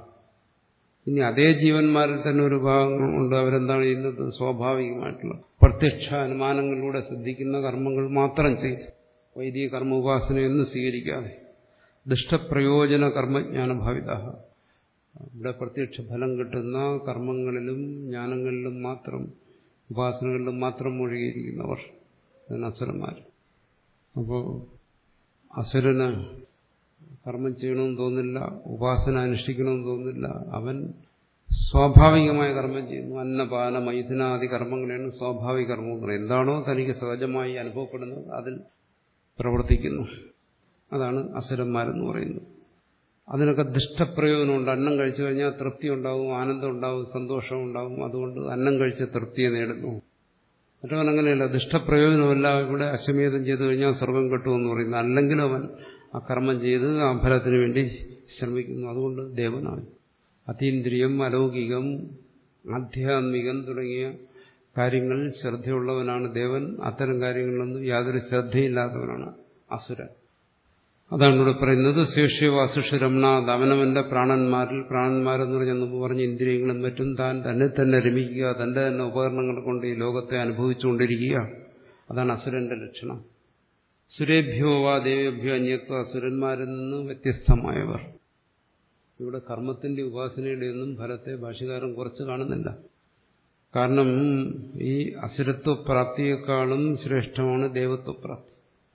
ഇനി അതേ ജീവന്മാരിൽ തന്നെ ഒരു ഭാഗം ഉണ്ട് അവരെന്താണ് ചെയ്യുന്നത് സ്വാഭാവികമായിട്ടുള്ള പ്രത്യക്ഷ അനുമാനങ്ങളിലൂടെ ശ്രദ്ധിക്കുന്ന കർമ്മങ്ങൾ മാത്രം ചെയ്ത് വൈദിക കർമ്മ ഉപാസനയൊന്നും സ്വീകരിക്കാതെ ദുഷ്ടപ്രയോജന കർമ്മജ്ഞാനഭാവിത ഇവിടെ പ്രത്യക്ഷ ഫലം കിട്ടുന്ന കർമ്മങ്ങളിലും ജ്ഞാനങ്ങളിലും മാത്രം ഉപാസനകളിലും മാത്രം മുഴുകിയിരിക്കുന്നവർ അതാണ് അസുരന്മാർ അപ്പോൾ അസുരന് കർമ്മം ചെയ്യണമെന്ന് തോന്നില്ല ഉപാസന അനുഷ്ഠിക്കണമെന്ന് തോന്നില്ല അവൻ സ്വാഭാവികമായ കർമ്മം ചെയ്യുന്നു അന്നപാന മൈഥുനാദി കർമ്മങ്ങളാണ് സ്വാഭാവിക കർമ്മങ്ങൾ എന്താണോ തനിക്ക് സഹജമായി അനുഭവപ്പെടുന്നത് അതിൽ പ്രവർത്തിക്കുന്നു അതാണ് അസുരന്മാരെന്ന് പറയുന്നത് അതിനൊക്കെ ദുഷ്ടപ്രയോജനമുണ്ട് അന്നം കഴിച്ചു കഴിഞ്ഞാൽ തൃപ്തി ഉണ്ടാവും ആനന്ദം ഉണ്ടാവും സന്തോഷം ഉണ്ടാവും അതുകൊണ്ട് അന്നം കഴിച്ച് തൃപ്തിയെ നേടുന്നു മറ്റവൻ അങ്ങനെയല്ല ദുഷ്ടപ്രയോജനമല്ല ഇവിടെ അശ്വമേധം ചെയ്തു കഴിഞ്ഞാൽ സ്വർഗം കിട്ടുമെന്ന് പറയുന്നു അല്ലെങ്കിൽ അവൻ ആ കർമ്മം ചെയ്ത് ആ ഫലത്തിന് വേണ്ടി ശ്രമിക്കുന്നു അതുകൊണ്ട് ദേവനാണ് അതീന്ദ്രിയം അലൗകികം ആധ്യാത്മികം തുടങ്ങിയ കാര്യങ്ങളിൽ ശ്രദ്ധയുള്ളവനാണ് ദേവൻ അത്തരം കാര്യങ്ങളിലൊന്നും യാതൊരു ശ്രദ്ധയില്ലാത്തവനാണ് അസുരൻ അതാണ് ഇവിടെ പറയുന്നത് ശേഷ്യവാസുഷരമണാത് അവനവന്റെ പ്രാണന്മാരിൽ പ്രാണന്മാരെന്ന് പറഞ്ഞാൽ മുമ്പ് പറഞ്ഞ ഇന്ദ്രിയങ്ങളും മറ്റും താൻ തന്നെ തന്നെ രമിക്കുക തന്റെ തന്നെ ഉപകരണങ്ങൾ കൊണ്ട് ഈ ലോകത്തെ അനുഭവിച്ചുകൊണ്ടിരിക്കുക അതാണ് അസുരന്റെ ലക്ഷണം സുരേഭ്യോ വാ ദേവേഭ്യോ അന്യത്വ അസുരന്മാരിൽ നിന്ന് വ്യത്യസ്തമായവർ ഇവിടെ കർമ്മത്തിന്റെ ഉപാസനയുടെ ഒന്നും ഫലത്തെ ഭാഷകാരൻ കുറച്ച് കാണുന്നില്ല കാരണം ഈ അസുരത്വപ്രാപ്തിയെക്കാളും ശ്രേഷ്ഠമാണ് ദേവത്വപ്രാപ്തി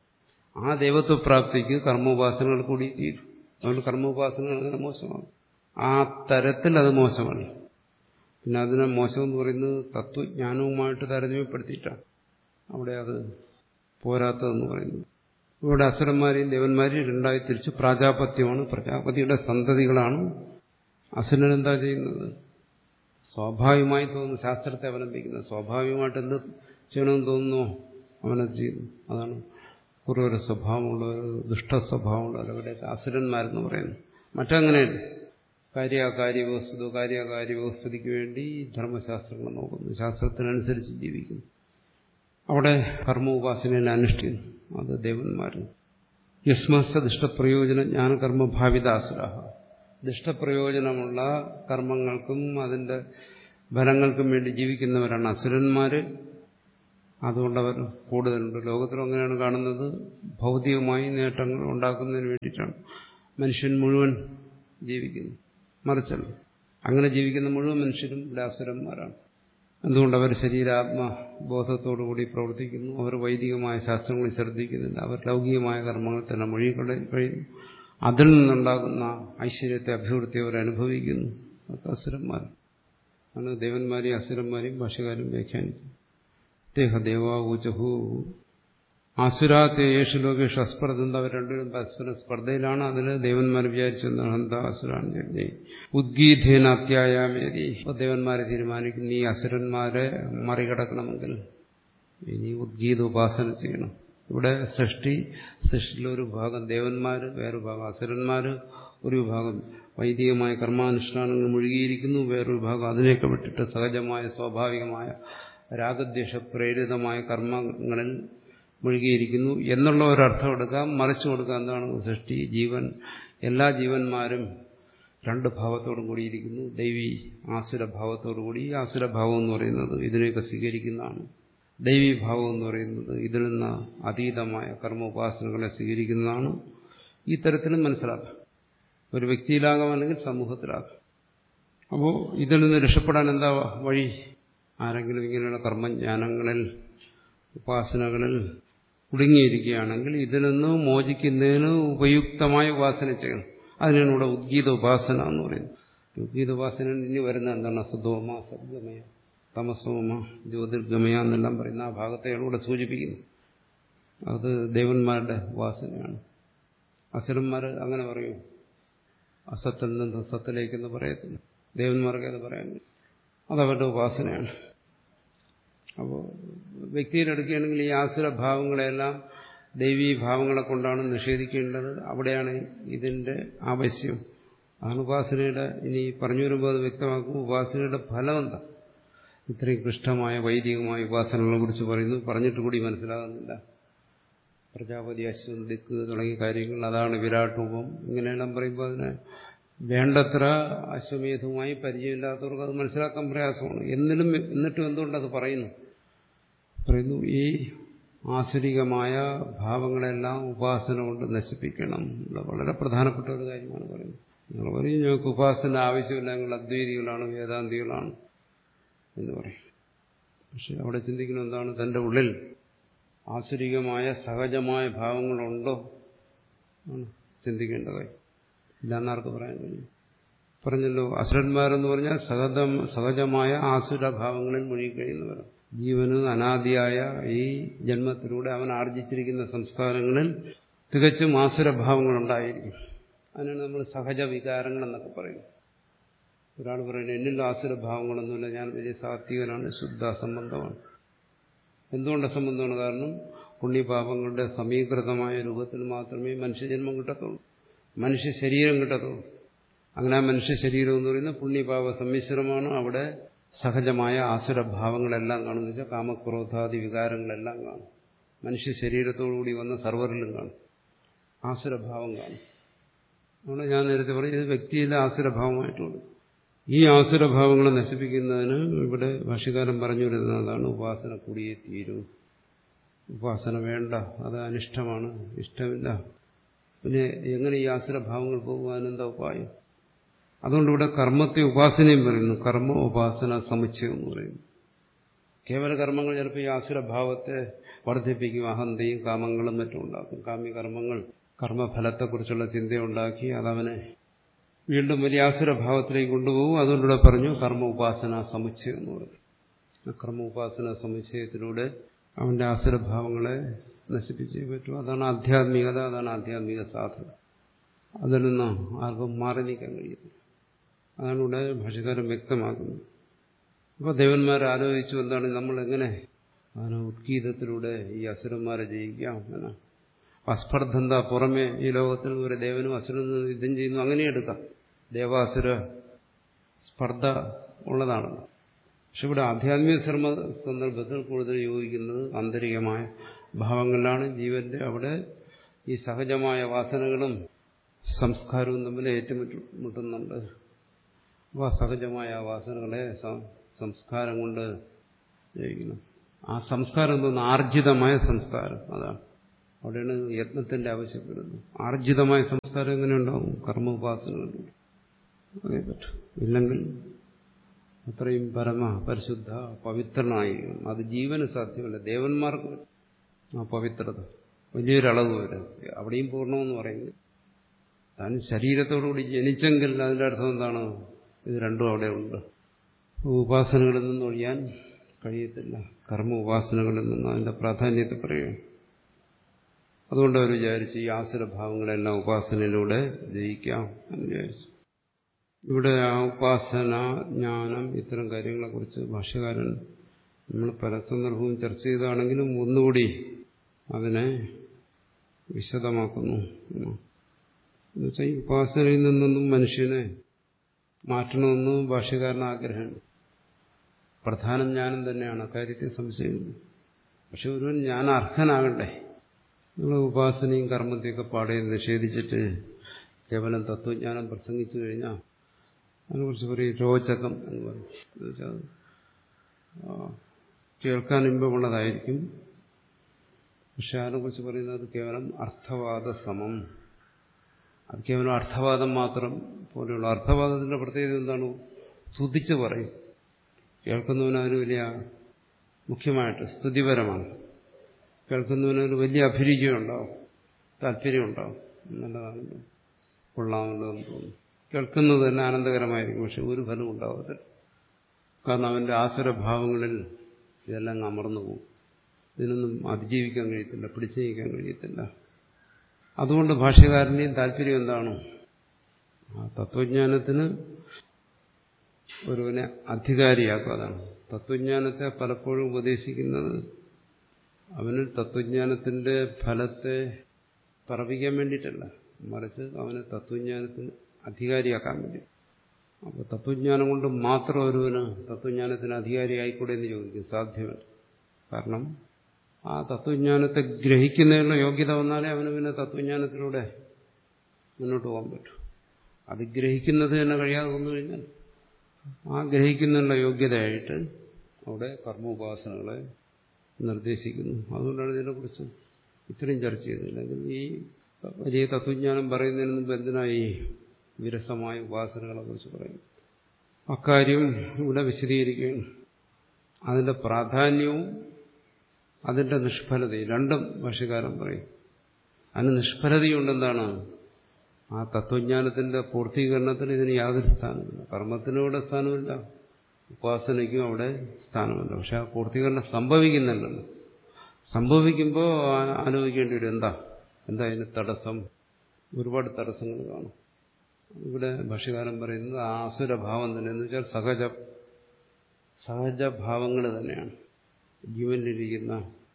ആ ദേവത്വപ്രാപ്തിക്ക് കർമ്മോപാസനകൾ കൂടി തീരും അതുകൊണ്ട് കർമ്മോപാസനകൾ അങ്ങനെ മോശമാണ് ആ തരത്തിൽ അത് മോശമല്ല പിന്നെ അതിനെ മോശം എന്ന് പറയുന്നത് തത്വജ്ഞാനവുമായിട്ട് താരതമ്യപ്പെടുത്തിയിട്ടാണ് അവിടെ അത് പോരാത്തതെന്ന് പറയുന്നത് ഇവിടെ അസുരന്മാരെയും ദേവന്മാരെയും രണ്ടായി തിരിച്ച് പ്രാജാപത്യമാണ് പ്രജാപതിയുടെ സന്തതികളാണ് അസുരൻ എന്താ ചെയ്യുന്നത് സ്വാഭാവികമായി തോന്നുന്നു ശാസ്ത്രത്തെ അവലംബിക്കുന്നത് സ്വാഭാവികമായിട്ട് എന്ത് ചെയ്യണമെന്ന് തോന്നുന്നു അവനത് ചെയ്യുന്നു അതാണ് കുറവൊരു സ്വഭാവമുള്ളവർ ദുഷ്ടസ്വഭാവമുള്ളവർ അവരൊക്കെ അസുരന്മാരെന്ന് പറയുന്നു മറ്റങ്ങനെയല്ല കാര്യാകാര്യ വ്യവസ്ഥിതോ കാര്യാകാര്യ വ്യവസ്ഥിതിക്ക് വേണ്ടി ധർമ്മശാസ്ത്രങ്ങൾ നോക്കുന്നു ശാസ്ത്രത്തിനനുസരിച്ച് ജീവിക്കുന്നു അവിടെ കർമ്മ ഉപാസനയെ അനുഷ്ഠിക്കുന്നു അത് ദേവന്മാരും യസ്മസ്ത ദുഷ്ടപ്രയോജന ജ്ഞാനകർമ്മ ഭാവിതാസുര ദുഷ്ടപ്രയോജനമുള്ള കർമ്മങ്ങൾക്കും അതിന്റെ ഫലങ്ങൾക്കും വേണ്ടി ജീവിക്കുന്നവരാണ് അസുരന്മാര് അതുകൊണ്ടവർ കൂടുതലുണ്ട് ലോകത്തിലും അങ്ങനെയാണ് കാണുന്നത് ഭൗതികമായി നേട്ടങ്ങൾ ഉണ്ടാക്കുന്നതിന് വേണ്ടിയിട്ടാണ് മനുഷ്യൻ മുഴുവൻ ജീവിക്കുന്നത് മറിച്ചല്ല അങ്ങനെ ജീവിക്കുന്ന മുഴുവൻ മനുഷ്യരും ഇവിടെ അസുരന്മാരാണ് എന്തുകൊണ്ട് അവർ ശരീരാത്മബോധത്തോടുകൂടി പ്രവർത്തിക്കുന്നു അവർ വൈദികമായ ശാസ്ത്രങ്ങളിൽ ശ്രദ്ധിക്കുന്നില്ല അവർ ലൗകികമായ കർമ്മങ്ങൾ തന്നെ മൊഴികളെ കഴിയുന്നു അതിൽ നിന്നുണ്ടാകുന്ന ഐശ്വര്യത്തെ അഭിവൃദ്ധി അവർ അനുഭവിക്കുന്നു അതൊക്കെ അസുരന്മാർ ആണ് ദേവന്മാരെയും അസുരന്മാരെയും ഭാഷകാരും വ്യാഖ്യാനിക്കും ദേവാഊചഹു ആസുരാത്തെ യേശു ലോകേഷു അസ്പർദ്ധ അവർ രണ്ടുപേരും പരസ്പര സ്പർദ്ധയിലാണ് അതിൽ ദേവന്മാർ വിചാരിച്ചു ഹന്ത അസുരാണ് ഉദ്ഗീതേന അത്യായാമേതി അപ്പോൾ ദേവന്മാരെ തീരുമാനിക്കുന്നു ഈ അസുരന്മാരെ മറികടക്കണമെങ്കിൽ ഇനി ഉദ്ഗീത ഉപാസന ചെയ്യണം ഇവിടെ സൃഷ്ടി സൃഷ്ടിയിലൊരു ഭാഗം ദേവന്മാർ വേറൊരു ഭാഗം അസുരന്മാർ ഒരു വിഭാഗം വൈദികമായ കർമാനുഷ്ഠാനങ്ങൾ മുഴുകിയിരിക്കുന്നു വേറൊരു ഭാഗം അതിനെയൊക്കെ വിട്ടിട്ട് സഹജമായ സ്വാഭാവികമായ രാഗദ്വേഷ പ്രേരിതമായ കർമ്മങ്ങളിൽ മുഴുകിയിരിക്കുന്നു എന്നുള്ള ഒരർത്ഥം എടുക്കാം മറിച്ചു കൊടുക്കാം എന്താണ് സൃഷ്ടി ജീവൻ എല്ലാ ജീവന്മാരും രണ്ട് ഭാവത്തോടും കൂടിയിരിക്കുന്നു ദൈവി ആസുരഭാവത്തോടു കൂടി ഈ ആസുരഭാവം എന്ന് പറയുന്നത് ഇതിനെയൊക്കെ സ്വീകരിക്കുന്നതാണ് ദൈവീഭാവം എന്ന് പറയുന്നത് ഇതിൽ നിന്ന് അതീതമായ കർമ്മോപാസനകളെ സ്വീകരിക്കുന്നതാണ് ഈ തരത്തിലും മനസ്സിലാക്കാം ഒരു വ്യക്തിയിലാകാം അല്ലെങ്കിൽ സമൂഹത്തിലാകാം അപ്പോൾ ഇതിൽ നിന്ന് രക്ഷപ്പെടാൻ എന്താ വഴി ആരെങ്കിലും ഇങ്ങനെയുള്ള കർമ്മജ്ഞാനങ്ങളിൽ ഉപാസനകളിൽ കുടുങ്ങിയിരിക്കുകയാണെങ്കിൽ ഇതിൽ നിന്ന് മോചിക്കുന്നതിന് ഉപയുക്തമായ ഉപാസന ചെയ്യണം അതിനാണ് ഇവിടെ ഉദ്ഗീത ഉപാസന എന്ന് പറയുന്നത് ഉദ്ഗീത ഉപാസന ഇനി വരുന്ന എന്താണ് അസതോമ സദ്ഗമയ തമസോമ ജ്യോതിർഗമയ എന്നെല്ലാം പറയുന്ന ആ ഭാഗത്തെയാണ് ഇവിടെ സൂചിപ്പിക്കുന്നത് അത് ദേവന്മാരുടെ ഉപാസനയാണ് അസുരന്മാർ അങ്ങനെ പറയും അസത്തിൽ നിന്ന് സത്തിലേക്കെന്ന് പറയത്തില്ല ദേവന്മാർക്ക് അത് പറയാൻ അതവരുടെ ഉപാസനയാണ് അപ്പോൾ വ്യക്തിയിലെടുക്കുകയാണെങ്കിൽ ഈ ആസുരഭാവങ്ങളെല്ലാം ദൈവീ ഭാവങ്ങളെ കൊണ്ടാണ് നിഷേധിക്കേണ്ടത് അവിടെയാണ് ഇതിന്റെ ആവശ്യം അതാണ് ഉപാസനയുടെ ഇനി പറഞ്ഞു വരുമ്പോൾ അത് വ്യക്തമാക്കും ഉപാസനയുടെ ഫലം എന്താ ഇത്രയും ക്ലിഷ്ടമായ വൈദികമായ ഉപാസനകളെ കുറിച്ച് പറയുന്നു പറഞ്ഞിട്ട് കൂടി മനസ്സിലാകുന്നില്ല പ്രജാപതി അശ്വൻ ദിക്ക് തുടങ്ങിയ കാര്യങ്ങൾ അതാണ് വിരാട് രൂപം ഇങ്ങനെയെല്ലാം പറയുമ്പോൾ അതിനെ വേണ്ടത്ര അശ്വമേധവുമായി പരിചയമില്ലാത്തവർക്ക് അത് മനസ്സിലാക്കാൻ പ്രയാസമാണ് എന്നിലും എന്നിട്ടും എന്തുകൊണ്ടത് പറയുന്നു പറയുന്നു ഈ ആസുരികമായ ഭാവങ്ങളെല്ലാം ഉപാസന കൊണ്ട് നശിപ്പിക്കണം എന്നുള്ള വളരെ പ്രധാനപ്പെട്ട ഒരു കാര്യമാണ് പറയുന്നത് നിങ്ങൾ പറയും ഞങ്ങൾക്ക് ഉപാസന ആവശ്യമില്ല ഞങ്ങൾ അദ്വൈതികളാണ് വേദാന്തികളാണ് എന്ന് പറയും പക്ഷെ അവിടെ ചിന്തിക്കുന്ന എന്താണ് തന്റെ ഉള്ളിൽ ആസുരികമായ സഹജമായ ഭാവങ്ങളുണ്ടോ ആണ് ചിന്തിക്കേണ്ട കാര്യം ഇല്ലെന്നാർക്ക് പറയാൻ കഴിയും പറഞ്ഞല്ലോ അസുരന്മാരെന്ന് പറഞ്ഞാൽ സഹജം സഹജമായ ആസുരഭാവങ്ങളിൽ മുഴുകിക്കഴിയുന്നവർ ജീവന് അനാദിയായ ഈ ജന്മത്തിലൂടെ അവൻ ആർജിച്ചിരിക്കുന്ന സംസ്കാരങ്ങളിൽ തികച്ചും ആസുരഭാവങ്ങളുണ്ടായിരിക്കും അതിനാണ് നമ്മൾ സഹജ വികാരങ്ങൾ എന്നൊക്കെ പറയുന്നത് ഒരാൾ പറയുന്നത് എന്നിൽ ആസുരഭാവങ്ങളൊന്നുമില്ല ഞാൻ വലിയ സാത്വികനാണ് ശുദ്ധ സംബന്ധമാണ് എന്തുകൊണ്ട് സംബന്ധമാണ് കാരണം പുണ്യപാപങ്ങളുടെ സമീകൃതമായ രൂപത്തിൽ മാത്രമേ മനുഷ്യജന്മം കിട്ടത്തുള്ളൂ മനുഷ്യ ശരീരം കിട്ടത്തുള്ളൂ അങ്ങനെ ആ മനുഷ്യ ശരീരം എന്ന് പറയുന്നത് പുണ്യപാപ സമ്മിശ്രമാണ് അവിടെ സഹജമായ ആസുരഭാവങ്ങളെല്ലാം കാണും എന്ന് വെച്ചാൽ കാമക്രോധാദി വികാരങ്ങളെല്ലാം കാണും മനുഷ്യ ശരീരത്തോടുകൂടി വന്ന സർവറിലും കാണും ആസുരഭാവം കാണും അതുകൊണ്ട് ഞാൻ നേരത്തെ പറഞ്ഞു ഇത് വ്യക്തിയിലെ ആസുരഭാവമായിട്ടുള്ളത് ഈ ആസുരഭാവങ്ങളെ നശിപ്പിക്കുന്നതിന് ഇവിടെ ഭാഷ്യകാരൻ പറഞ്ഞു വരുന്നതാണ് ഉപാസന കൂടിയേ തീരൂ ഉപാസന വേണ്ട അത് അനിഷ്ടമാണ് ഇഷ്ടമില്ല പിന്നെ എങ്ങനെ ഈ ആസുരഭാവങ്ങൾ പോകുവാൻ എന്താ ഉപായം അതുകൊണ്ട് ഇവിടെ കർമ്മത്തെ ഉപാസനയും പറയുന്നു കർമ്മ ഉപാസന സമുച്ചയം എന്ന് പറയുന്നു കേവല കർമ്മങ്ങൾ ചിലപ്പോൾ ഈ ആസുരഭാവത്തെ വർദ്ധിപ്പിക്കും അഹന്തയും കാമങ്ങളും മറ്റും ഉണ്ടാക്കും കാമ്യകർമ്മങ്ങൾ കർമ്മഫലത്തെക്കുറിച്ചുള്ള ചിന്തയുണ്ടാക്കി അതവനെ വീണ്ടും വലിയ ആസുരഭാവത്തിലേക്ക് കൊണ്ടുപോകും അതുകൊണ്ടിവിടെ പറഞ്ഞു കർമ്മ ഉപാസന സമുച്ചയം എന്ന് പറഞ്ഞു കർമ്മ ഉപാസന സമുച്ചയത്തിലൂടെ അവന്റെ ആസുരഭാവങ്ങളെ നശിപ്പിച്ചേ പറ്റൂ അതാണ് ആധ്യാത്മികത അതാണ് ആധ്യാത്മിക സാധന അതിൽ നിന്ന് ആർക്കും മാറി നീക്കാൻ കഴിയുന്നു അതാണ് ഇവിടെ ഭാഷകാരൻ വ്യക്തമാക്കുന്നത് അപ്പോൾ ദേവന്മാർ ആലോചിച്ചു എന്താണ് നമ്മൾ എങ്ങനെ അതിന് ഉത്കീതത്തിലൂടെ ഈ അസുരന്മാരെ ജയിക്കാം എന്നാണ് അസ്പർദ്ധന്ത പുറമെ ഈ ലോകത്തിൽ ഒരു ദേവനും അസുരനും യുദ്ധം ചെയ്യുന്നു അങ്ങനെ എടുക്കാം ദേവാസുര സ്പർദ്ധ ഉള്ളതാണല്ലോ പക്ഷെ ഇവിടെ ആധ്യാത്മിക ശ്രമ സന്ദർഭത്തിൽ കൂടുതൽ യോജിക്കുന്നത് ആന്തരികമായ ഭാവങ്ങളിലാണ് ജീവന്റെ അവിടെ ഈ സഹജമായ വാസനകളും സംസ്കാരവും തമ്മിൽ ഏറ്റുമുട്ടുന്നുണ്ട് അപ്പോൾ അസഹജമായ ആ വാസനകളെ സംസ്കാരം കൊണ്ട് ജയിക്കണം ആ സംസ്കാരം എന്തോന്ന് ആർജിതമായ സംസ്കാരം അതാണ് അവിടെയാണ് യത്നത്തിന്റെ ആവശ്യപ്പെടുന്നത് ആർജിതമായ സംസ്കാരം എങ്ങനെ ഉണ്ടാവും കർമ്മ ഉപാസനകളിലൂടെ അതേ പറ്റും ഇല്ലെങ്കിൽ അത്രയും പരമ പരിശുദ്ധ പവിത്രനായിരിക്കും അത് ജീവന് സാധ്യമല്ല ദേവന്മാർക്ക് ആ പവിത്രത വലിയൊരളവ് വരെ അവിടെയും പൂർണ്ണമെന്ന് പറയുന്നത് താൻ ശരീരത്തോടുകൂടി ജനിച്ചെങ്കിൽ അതിൻ്റെ അർത്ഥം എന്താണ് ഇത് രണ്ടും അവിടെ ഉണ്ട് ഉപാസനകളിൽ നിന്ന് ഒഴിയാൻ കഴിയത്തില്ല കർമ്മ ഉപാസനകളിൽ നിന്ന് അതിന്റെ പ്രാധാന്യത്തെ പറയുകയാണ് അതുകൊണ്ട് അവർ വിചാരിച്ചു ഈ ആസുരഭാവങ്ങളെല്ലാം ഉപാസനയിലൂടെ ജയിക്കാം എന്ന് വിചാരിച്ചു ഇവിടെ ആ ഉപാസന ജ്ഞാനം ഇത്തരം കാര്യങ്ങളെക്കുറിച്ച് ഭാഷ്യകാരൻ നമ്മൾ പല സന്ദർഭവും ചർച്ച ചെയ്താണെങ്കിലും ഒന്നുകൂടി അതിനെ വിശദമാക്കുന്നു എന്നുവെച്ചാൽ ഈ ഉപാസനയിൽ നിന്നൊന്നും മനുഷ്യനെ മാറ്റണമെന്ന് ഭാഷ്യകാരൻ ആഗ്രഹമുണ്ട് പ്രധാനം ജ്ഞാനം തന്നെയാണ് അക്കാര്യത്തിൽ സംശയമില്ല പക്ഷെ ഒരുവൻ ഞാൻ അർഹനാകണ്ടേ നിങ്ങൾ ഉപാസനയും കർമ്മത്തെയൊക്കെ പാടെ നിഷേധിച്ചിട്ട് കേവലം തത്വജ്ഞാനം പ്രസംഗിച്ചു കഴിഞ്ഞാൽ അതിനെക്കുറിച്ച് പറയും രോചകം എന്ന് പറയും എന്നുവെച്ചാൽ കേൾക്കാൻ ഇമ്പമുള്ളതായിരിക്കും പക്ഷെ അതിനെക്കുറിച്ച് പറയുന്നത് കേവലം അർത്ഥവാദ സമം അത് കേവലം അർത്ഥവാദം മാത്രം പോലെയുള്ള അർത്ഥവാദത്തിന്റെ പ്രത്യേകത എന്താണ് സ്തുതിച്ച് പറയും കേൾക്കുന്നവന് അതിന് വലിയ മുഖ്യമായിട്ട് സ്തുതിപരമാണ് കേൾക്കുന്നവന് ഒരു വലിയ അഭിരുചിയും ഉണ്ടാവും താല്പര്യം ഉണ്ടാവും നല്ലതാണല്ലോ കൊള്ളാമല്ലോ എന്ന് തോന്നുന്നു കേൾക്കുന്നത് തന്നെ ആനന്ദകരമായിരിക്കും പക്ഷെ ഒരു ഫലം ഉണ്ടാവത്തില്ല കാരണം അവന്റെ ആസുരഭാവങ്ങളിൽ ഇതെല്ലാം അമർന്നു പോകും ഇതിനൊന്നും അതിജീവിക്കാൻ കഴിയത്തില്ല പിടിച്ചു നീക്കാൻ കഴിയത്തില്ല അതുകൊണ്ട് ഭാഷ്യകാരൻ്റെയും താല്പര്യം എന്താണ് ആ തത്വജ്ഞാനത്തിന് ഒരുവനെ അധികാരിയാക്കുക അതാണ് തത്വജ്ഞാനത്തെ പലപ്പോഴും ഉപദേശിക്കുന്നത് അവന് തത്വജ്ഞാനത്തിന്റെ ഫലത്തെ പറപ്പിക്കാൻ വേണ്ടിയിട്ടല്ല മറിച്ച് അവനെ തത്വജ്ഞാനത്തിന് അധികാരിയാക്കാൻ വേണ്ടി അപ്പോൾ തത്വജ്ഞാനം കൊണ്ട് മാത്രം ഒരുവന് തത്വജ്ഞാനത്തിന് അധികാരിയായിക്കൂടെ എന്ന് ചോദിക്കും സാധ്യമല്ല കാരണം ആ തത്വജ്ഞാനത്തെ ഗ്രഹിക്കുന്നതിനുള്ള യോഗ്യത വന്നാലേ അവന് പിന്നെ തത്വജ്ഞാനത്തിലൂടെ മുന്നോട്ട് പോകാൻ പറ്റും അത് ഗ്രഹിക്കുന്നത് തന്നെ കഴിയാതെ വന്നു കഴിഞ്ഞാൽ ആ ഗ്രഹിക്കുന്നതിനുള്ള യോഗ്യതയായിട്ട് അവിടെ കർമ്മോപാസനകളെ നിർദ്ദേശിക്കുന്നു അതുകൊണ്ടാണ് ഇതിനെക്കുറിച്ച് ഇത്രയും ചർച്ച ചെയ്തത് അല്ലെങ്കിൽ ഈ വലിയ തത്വജ്ഞാനം പറയുന്നതിന് മുമ്പ് എന്തിനായി വിരസമായ ഉപാസനകളെ കുറിച്ച് പറയുന്നു അക്കാര്യം ഇവിടെ വിശദീകരിക്കുകയാണ് അതിന്റെ പ്രാധാന്യവും അതിന്റെ നിഷ്ഫലതയും രണ്ടും ഭാഷകാരൻ പറയും അതിന് നിഷ്ഫലതയുണ്ടെന്താണ് ആ തത്വജ്ഞാനത്തിന്റെ പൂർത്തീകരണത്തിന് ഇതിന് യാതൊരു സ്ഥാനമില്ല കർമ്മത്തിനും ഇവിടെ സ്ഥാനമില്ല ഉപാസനയ്ക്കും അവിടെ സ്ഥാനമില്ല പക്ഷെ ആ പൂർത്തീകരണം സംഭവിക്കുന്നില്ലല്ലോ സംഭവിക്കുമ്പോൾ ആലോചിക്കേണ്ടി വരും എന്താ എന്താ അതിന് തടസ്സം ഒരുപാട് തടസ്സങ്ങൾ കാണും ഇവിടെ ഭാഷ്യകാരൻ പറയുന്നത് ആസുരഭാവം തന്നെ എന്ന് വെച്ചാൽ സഹജ സഹജഭാവങ്ങൾ തന്നെയാണ് ജീവനിലിരിക്കുന്ന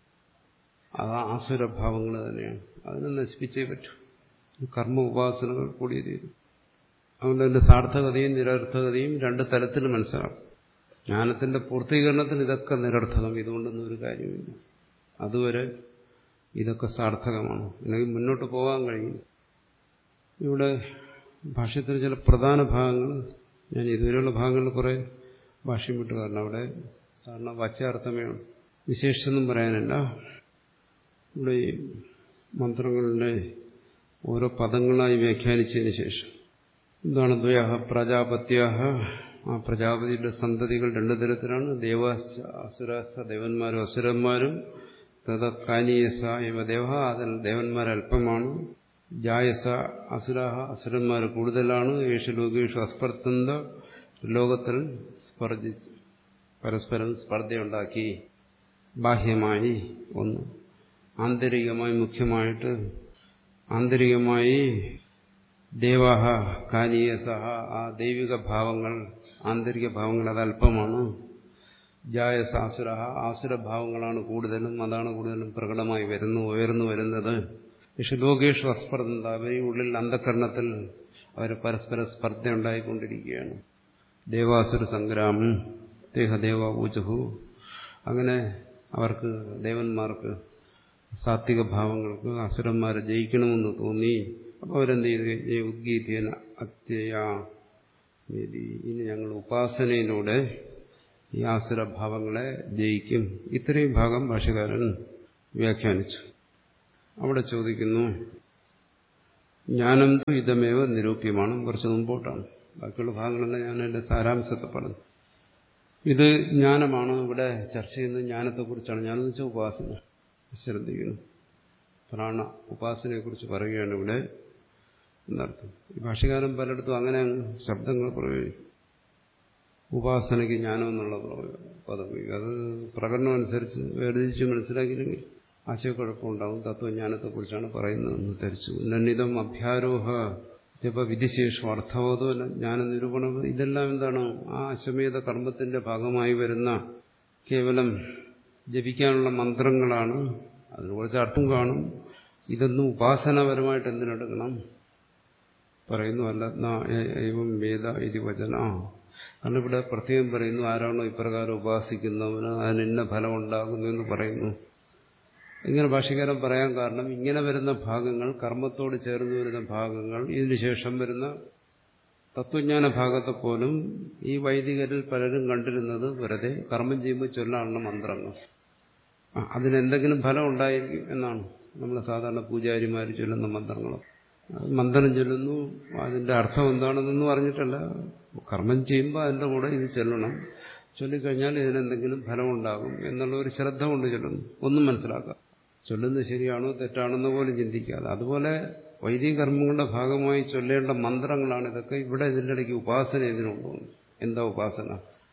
ആ ആസുരഭാവങ്ങൾ തന്നെയാണ് അതിനെ നശിപ്പിച്ചേ പറ്റൂ കർമ്മ ഉപാസനകൾ കൂടി തീരും അതുകൊണ്ട് അതിന്റെ സാർത്ഥകതയും നിരർത്ഥകതയും രണ്ട് തലത്തിൽ മനസ്സിലാക്കും ജ്ഞാനത്തിന്റെ പൂർത്തീകരണത്തിന് ഇതൊക്കെ നിരർത്ഥകം ഇതുകൊണ്ടൊന്നും ഒരു കാര്യമില്ല അതുവരെ ഇതൊക്കെ സാർത്ഥകമാണ് അല്ലെങ്കിൽ മുന്നോട്ട് പോകാൻ കഴിയും ഇവിടെ ഭാഷ്യത്തിന് ചില പ്രധാന ഭാഗങ്ങൾ ഞാൻ ഇതുവരെയുള്ള ഭാഗങ്ങളിൽ കുറെ ഭാഷ്യം വിട്ടു കാരണം അവിടെ സാധാരണ വാച്യാർത്ഥമേ ഉള്ളൂ വിശേഷിച്ചൊന്നും പറയാനില്ല ഇവിടെ ഈ മന്ത്രങ്ങളുടെ ഓരോ പദങ്ങളായി വ്യാഖ്യാനിച്ചതിന് ശേഷം എന്താണ് ദ്വയാഹ പ്രജാപത്യാഹ ആ പ്രജാപതിയുടെ സന്തതികൾ രണ്ടു തരത്തിലാണ് ദേവാസ അസുരാസ ദേവന്മാരും അസുരന്മാരും തഥ കാനീയസ ഇവ ദേവ അതിൽ ദേവന്മാർ അല്പമാണ് ജായസ അസുരാഹ അസുരന്മാർ കൂടുതലാണ് യേശു ലോകേഷു അസ്പർത്തന്ത ലോകത്തിൽ സ്പർജിച്ച് പരസ്പരം സ്പർദ്ധയുണ്ടാക്കി ബാഹ്യമായി ഒന്ന് ആന്തരികമായി മുഖ്യമായിട്ട് ആന്തരികമായി ദേവാഹ കാനീയസഹ ആ ദൈവിക ഭാവങ്ങൾ ആന്തരിക ഭാവങ്ങൾ അത് അല്പമാണ് ജായസ ആസുര ആസുരഭാവങ്ങളാണ് കൂടുതലും അതാണ് കൂടുതലും പ്രകടമായി വരുന്നു ഉയർന്നു വരുന്നത് പക്ഷെ ലോകേഷു അസ്പർദ്ധ അവരെ ഉള്ളിൽ അന്ധകരണത്തിൽ അവർ പരസ്പര സ്പർദ്ധ ഉണ്ടായിക്കൊണ്ടിരിക്കുകയാണ് ദേവാസുര സംഗ്രാമം ദേഹദേവ ഊചഹു അങ്ങനെ അവർക്ക് ദേവന്മാർക്ക് സാത്വിക ഭാവങ്ങൾക്ക് അസുരന്മാരെ ജയിക്കണമെന്ന് തോന്നി അപ്പോൾ അവരെന്ത് ചെയ്തു ഉദ്ഗീതേന അത്യയ ഇനി ഞങ്ങൾ ഉപാസനയിലൂടെ ഈ ആസുരഭാവങ്ങളെ ജയിക്കും ഇത്രയും ഭാഗം ഭാഷകാരൻ വ്യാഖ്യാനിച്ചു അവിടെ ചോദിക്കുന്നു ജ്ഞാനം ഇതമേവ നിരൂപ്യമാണ് കുറച്ച് മുമ്പോട്ടാണ് ബാക്കിയുള്ള ഭാഗങ്ങളെല്ലാം ഞാൻ എൻ്റെ സാരാംശത്തെ പറഞ്ഞു ഇത് ജ്ഞാനമാണ് ഇവിടെ ചർച്ച ചെയ്യുന്നത് ജ്ഞാനത്തെക്കുറിച്ചാണ് ജ്ഞാനം വെച്ചാൽ ഉപാസന ശ്രദ്ധിക്കുന്നു പ്രാണ ഉപാസനയെക്കുറിച്ച് പറയുകയാണ് ഇവിടെ എന്നർത്ഥം ഈ ഭാഷകാരൻ പലയിടത്തും അങ്ങനെ ശബ്ദങ്ങൾ പ്രയോഗിക്കും ഉപാസനയ്ക്ക് ജ്ഞാനം എന്നുള്ള പദം അത് പ്രകടനം അനുസരിച്ച് വേർതിരിച്ച് മനസ്സിലാക്കിയില്ലെങ്കിൽ ആശയക്കുഴപ്പമുണ്ടാവും തത്വജ്ഞാനത്തെക്കുറിച്ചാണ് പറയുന്നതെന്ന് ധരിച്ചു നന്നിതം അഭ്യാരോഹ ജപ വിധിശേഷം അർത്ഥബോധോ ജ്ഞാന നിരൂപണം ഇതെല്ലാം എന്താണ് ആ അശ്വമേധ കർമ്മത്തിന്റെ ഭാഗമായി വരുന്ന കേവലം ജപിക്കാനുള്ള മന്ത്രങ്ങളാണ് അതിന് കുറച്ച് അർത്ഥം കാണും ഇതൊന്നും ഉപാസനാപരമായിട്ട് എന്തിനെടുക്കണം പറയുന്നു അല്ല ഏവം വേദ ഇതി വചന കാരണം ഇവിടെ പ്രത്യേകം പറയുന്നു ആരാണോ ഇപ്രകാരം ഉപാസിക്കുന്നവന് അതിന് ഇന്ന ഫലം ഉണ്ടാകുന്നു എന്ന് പറയുന്നു ഇങ്ങനെ ഭാഷകാരൻ പറയാൻ കാരണം ഇങ്ങനെ വരുന്ന ഭാഗങ്ങൾ കർമ്മത്തോട് ചേർന്ന് വരുന്ന ഭാഗങ്ങൾ ഇതിനുശേഷം വരുന്ന തത്വജ്ഞാന ഭാഗത്തെ പോലും ഈ വൈദികരിൽ പലരും കണ്ടിരുന്നത് വെറുതെ കർമ്മം ചെയ്യുമ്പോൾ ചൊല്ലാനുള്ള മന്ത്രങ്ങൾ അതിനെന്തെങ്കിലും ഫലം ഉണ്ടായിരിക്കും എന്നാണ് നമ്മൾ സാധാരണ പൂജാരിമാർ ചൊല്ലുന്ന മന്ത്രങ്ങൾ മന്ത്രം ചൊല്ലുന്നു അതിന്റെ അർത്ഥം എന്താണെന്നൊന്നും അറിഞ്ഞിട്ടല്ല കർമ്മം ചെയ്യുമ്പോൾ അതിന്റെ കൂടെ ഇത് ചൊല്ലണം ചൊല്ലിക്കഴിഞ്ഞാൽ ഇതിനെന്തെങ്കിലും ഫലം ഉണ്ടാകും എന്നുള്ള ഒരു ശ്രദ്ധ കൊണ്ട് ചൊല്ലുന്നു ഒന്നും മനസ്സിലാക്കാം ചൊല്ലുന്നത് ശരിയാണോ തെറ്റാണെന്ന് പോലും ചിന്തിക്കാതെ അതുപോലെ വൈദിക കർമ്മങ്ങളുടെ ഭാഗമായി ചൊല്ലേണ്ട മന്ത്രങ്ങളാണ് ഇതൊക്കെ ഇവിടെ ഇതിൻ്റെ ഇടയ്ക്ക് ഉപാസന ഇതിനുണ്ടോ എന്താ ഉപാസന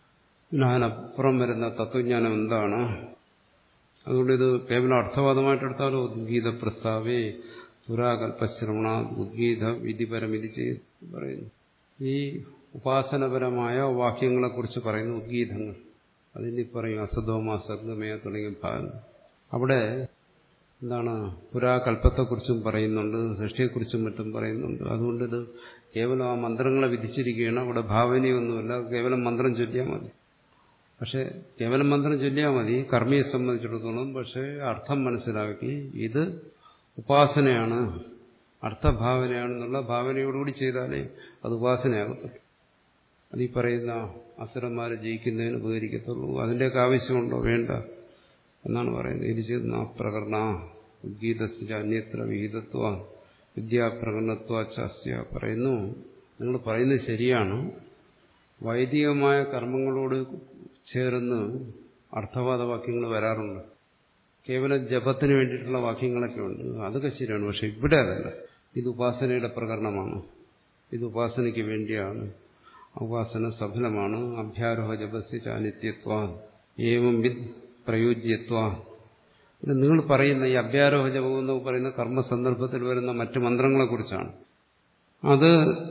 അതിനപ്പുറം വരുന്ന തത്വജ്ഞാനം എന്താണ് അതുകൊണ്ട് ഇത് കേവലം അർത്ഥവാദമായിട്ടെടുത്താലോ ഉദ്ഗീത പ്രസ്താവേ പുരാകൽപ്പശ്രവണ ഉദ്ഗീത വിധിപരമിതി ചെയ്ത് പറയുന്നു ഈ ഉപാസനപരമായ വാക്യങ്ങളെക്കുറിച്ച് പറയുന്ന ഉദ്ഗീതങ്ങൾ അതിന് പറയും അസതോമ സർഗമയ തുടങ്ങിയ ഭാഗം അവിടെ എന്താണ് പുരാകൽപ്പത്തെക്കുറിച്ചും പറയുന്നുണ്ട് സൃഷ്ടിയെക്കുറിച്ചും മറ്റും പറയുന്നുണ്ട് അതുകൊണ്ട് ഇത് കേവലം ആ മന്ത്രങ്ങളെ വിധിച്ചിരിക്കുകയാണ് അവിടെ ഭാവനയൊന്നുമില്ല കേവലം മന്ത്രം ചൊല്ലിയാൽ മതി പക്ഷെ കേവലം മന്ത്രം ചൊല്ലിയാൽ മതി കർമ്മിയെ സംബന്ധിച്ചിടത്തോളം പക്ഷേ അർത്ഥം മനസ്സിലാക്കി ഇത് ഉപാസനയാണ് അർത്ഥഭാവനയാണെന്നുള്ള ഭാവനയോടുകൂടി ചെയ്താലേ അത് ഉപാസനയാകത്തുള്ളൂ അത് ഈ പറയുന്ന അസുരന്മാരെ ജയിക്കുന്നതിന് ഉപകരിക്കത്തുള്ളൂ അതിൻ്റെയൊക്കെ ആവശ്യമുണ്ടോ വേണ്ട എന്നാണ് പറയുന്നത് ഇത് ചെയ്യുന്ന പ്രകടന ഉദ്ഗീതസിന്റെ അന്യത്ര വിഹിതത്വ വിദ്യാപ്രകടനത്വ ചാസ്യ പറയുന്നു നിങ്ങൾ പറയുന്നത് ശരിയാണ് വൈദികമായ കർമ്മങ്ങളോട് ചേർന്ന് അർത്ഥവാദ വാക്യങ്ങൾ വരാറുണ്ട് കേവലം ജപത്തിന് വേണ്ടിയിട്ടുള്ള വാക്യങ്ങളൊക്കെ ഉണ്ട് അതൊക്കെ ശരിയാണ് പക്ഷെ ഇവിടെ അതല്ല ഇത് ഉപാസനയുടെ പ്രകരണമാണ് ഇത് ഉപാസനയ്ക്ക് വേണ്ടിയാണ് ഉപാസന സഫലമാണ് അഭ്യാരോഹ ജപസ്യ ചാനിത്യത്വ ഏവം വിദ് പ്രയോജ്യത്വ ഇത് നിങ്ങൾ പറയുന്ന ഈ അഭ്യാരോഹ ജപം എന്ന് പറയുന്ന കർമ്മ സന്ദർഭത്തിൽ വരുന്ന മറ്റ് മന്ത്രങ്ങളെക്കുറിച്ചാണ് അത്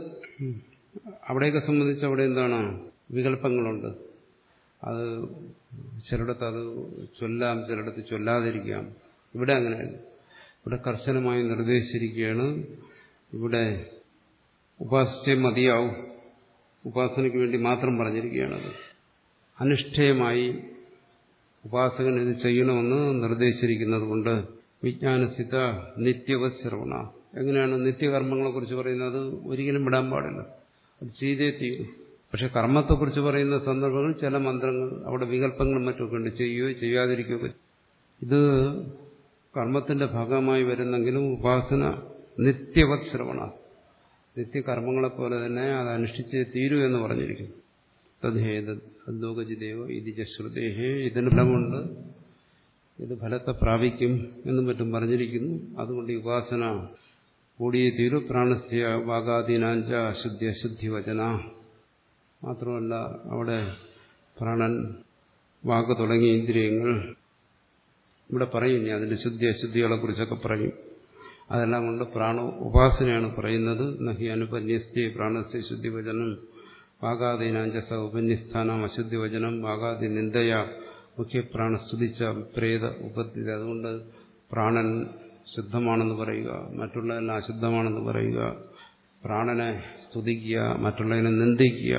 അവിടെയൊക്കെ സംബന്ധിച്ച് അവിടെ എന്താണ് വികല്പങ്ങളുണ്ട് അത് ചിലയിടത്ത് അത് ചൊല്ലാം ചിലയിടത്ത് ചൊല്ലാതിരിക്കാം ഇവിടെ അങ്ങനെയല്ല ഇവിടെ കർശനമായി നിർദ്ദേശിച്ചിരിക്കുകയാണ് ഇവിടെ ഉപാസിച്ചേ മതിയാവും ഉപാസനയ്ക്ക് വേണ്ടി മാത്രം പറഞ്ഞിരിക്കുകയാണത് അനുഷ്ഠേയമായി ഉപാസകൻ ഇത് ചെയ്യണമെന്ന് നിർദ്ദേശിച്ചിരിക്കുന്നത് കൊണ്ട് വിജ്ഞാനസ്ഥിത നിത്യവത് ശ്രവണ എങ്ങനെയാണ് നിത്യകർമ്മങ്ങളെക്കുറിച്ച് പറയുന്നത് ഒരിക്കലും വിടാൻ പാടില്ല അത് ചെയ്തേ തീരും പക്ഷെ കർമ്മത്തെക്കുറിച്ച് പറയുന്ന സന്ദർഭങ്ങളിൽ ചില മന്ത്രങ്ങൾ അവിടെ വികല്പങ്ങളും മറ്റുമൊക്കെ ഉണ്ട് ചെയ്യുകയോ ചെയ്യാതിരിക്കുകയോ ഇത് കർമ്മത്തിന്റെ ഭാഗമായി വരുന്നെങ്കിലും ഉപാസന നിത്യവത് ശ്രവണ നിത്യകർമ്മങ്ങളെപ്പോലെ തന്നെ അത് അനുഷ്ഠിച്ചേ തീരൂ എന്ന് പറഞ്ഞിരിക്കുന്നു തദ്ഹേത ലോകജിദേവ ഇതി ശ്രുതേഹേ ഇതിന് ഫലമുണ്ട് ഇത് ഫലത്തെ പ്രാപിക്കും എന്നും മറ്റും പറഞ്ഞിരിക്കുന്നു അതുകൊണ്ട് ഈ ഉപാസന കൂടിയേ തീരു പ്രാണസ്യ വാഗാദീനാഞ്ച അശുദ്ധി അശുദ്ധി വചന മാത്രമല്ല അവിടെ പ്രാണൻ വാക്ക് തുടങ്ങിയ ഇന്ദ്രിയങ്ങൾ ഇവിടെ പറയും ഇനി അതിന്റെ ശുദ്ധി അശുദ്ധികളെ കുറിച്ചൊക്കെ പറയും അതെല്ലാം കൊണ്ട് പ്രാണ ഉപാസനയാണ് പറയുന്നത് നഹി അനുപന്യസ്തി പ്രാണസ്യ ശുദ്ധിവചനം വാഗാദീനാഞ്ചസ ഉപന്യസ്ഥാനം അശുദ്ധിവചനം വാഗാദി നിന്ദയ മുഖ്യപ്രാണ സ്തുതിച്ച വിപ്രേത ഉപത്തിത അതുകൊണ്ട് പ്രാണൻ ശുദ്ധമാണെന്ന് പറയുക മറ്റുള്ളതെല്ലാം അശുദ്ധമാണെന്ന് പറയുക പ്രാണനെ സ്തുതിക്കുക മറ്റുള്ളതിനെ നിന്ദിക്കുക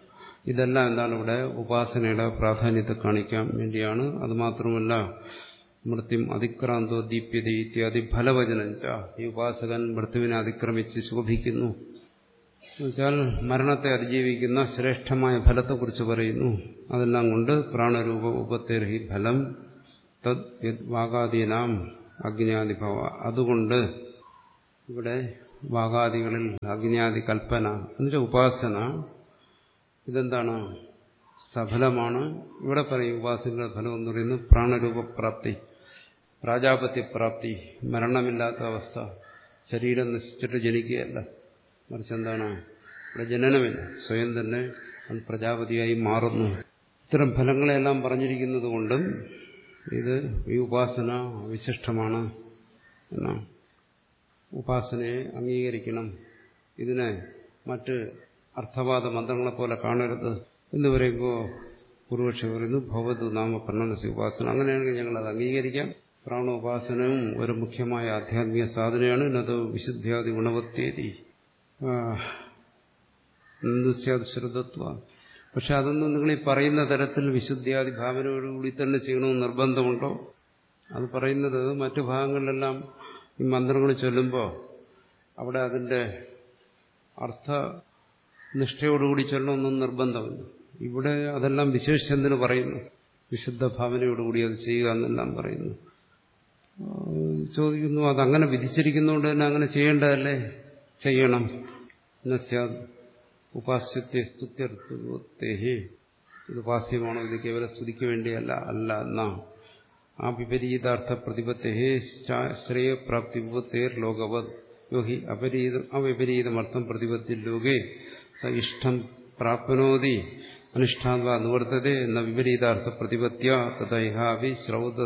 ഇതെല്ലാം എന്താണ് ഇവിടെ ഉപാസനയുടെ പ്രാധാന്യത്തെ കാണിക്കാൻ വേണ്ടിയാണ് അതുമാത്രമല്ല മൃത്യും അതിക്രാന്തോ ദീപ്യത ഇത്യാദി ഫലവചനം ച ഈ ഉപാസകൻ മൃത്യുവിനെ അതിക്രമിച്ച് ശോഭിക്കുന്നു എന്നുവെച്ചാൽ മരണത്തെ അതിജീവിക്കുന്ന ശ്രേഷ്ഠമായ ഫലത്തെക്കുറിച്ച് പറയുന്നു അതെല്ലാം കൊണ്ട് പ്രാണരൂപ ഉപത്തേർഹി ഫലം തദ് യത് വാഗാദീനാം അഗ്നിയാദിഭവ അതുകൊണ്ട് ഇവിടെ വാഗാദികളിൽ അഗ്നിയാദി കൽപ്പന എന്നുവെച്ചാൽ ഉപാസന ഇതെന്താണ് സഫലമാണ് ഇവിടെ പറയും ഉപാസനയുടെ ഫലം എന്ന് പറയുന്നത് പ്രാണരൂപപ്രാപ്തി പ്രാജാപത്യപ്രാപ്തി മരണമില്ലാത്ത അവസ്ഥ ശരീരം നശിച്ചിട്ട് ജനിക്കുകയല്ല മറിച്ച് എന്താണ് ഇവിടെ ജനനമില്ല സ്വയം തന്നെ അത് പ്രജാപതിയായി മാറുന്നു ഇത്തരം ഫലങ്ങളെല്ലാം പറഞ്ഞിരിക്കുന്നത് കൊണ്ടും ഇത് ഈ ഉപാസന വിശിഷ്ടമാണ് എന്നാണ് ഉപാസനയെ അംഗീകരിക്കണം ഇതിനെ മറ്റ് അർത്ഥവാദ മന്ത്രങ്ങളെ പോലെ കാണരുത് എന്ന് പറയുമ്പോൾ പൂർവക്ഷി പറയുന്നു ഭവതു നാമ പ്രണനസി ഉപാസന അങ്ങനെയാണെങ്കിൽ ഞങ്ങൾ അത് അംഗീകരിക്കാം പ്രാണോപാസനവും ഒരു മുഖ്യമായ ആധ്യാത്മിക സാധനയാണ് ഇന്നത് വിശുദ്ധ്യാദി ഗുണവത്യേതി ശ്രുതത്വ പക്ഷെ അതൊന്നും നിങ്ങൾ ഈ പറയുന്ന തരത്തിൽ വിശുദ്ധ്യാദി ഭാവനയോടുകൂടി തന്നെ ചെയ്യണമെന്ന് നിർബന്ധമുണ്ടോ അത് പറയുന്നത് മറ്റു ഭാഗങ്ങളിലെല്ലാം ഈ മന്ത്രങ്ങൾ ചൊല്ലുമ്പോൾ അവിടെ അതിൻ്റെ അർത്ഥ നിഷ്ഠയോടുകൂടി ചൊല്ലണമെന്നും നിർബന്ധമില്ല ഇവിടെ അതെല്ലാം വിശേഷിച്ചെന്തിന് പറയുന്നു വിശുദ്ധ ഭാവനയോടുകൂടി അത് ചെയ്യുക എന്നെല്ലാം പറയുന്നു ചോദിക്കുന്നു അതങ്ങനെ വിധിച്ചിരിക്കുന്നതുകൊണ്ട് തന്നെ അങ്ങനെ ചെയ്യേണ്ടതല്ലേ ചെയ്യണം ഉപാസ്യത്തെ സ്തുത്യർത്ഥേഹി ഇത് ഉപാസ്യമാണോ ഇത് കേവല സ്തുതിക്ക് വേണ്ടിയല്ല അല്ല എന്നാ ആ വിപരീതാർത്ഥ പ്രതിപത്തേ ശ്രേയപ്രാപ്തി വിപത്തേർ ലോകവത് യോഗി അപരീതം അവിപരീതമർത്ഥം പ്രതിപത്തി ലോകേ ഇഷ്ടം പ്രാപ്നോതി അനിഷ്ടാന്വ നിവർത്തതേ എന്ന വിപരീതാർത്ഥ പ്രതിപത്യ തഥൈഹാവി ശ്രൗത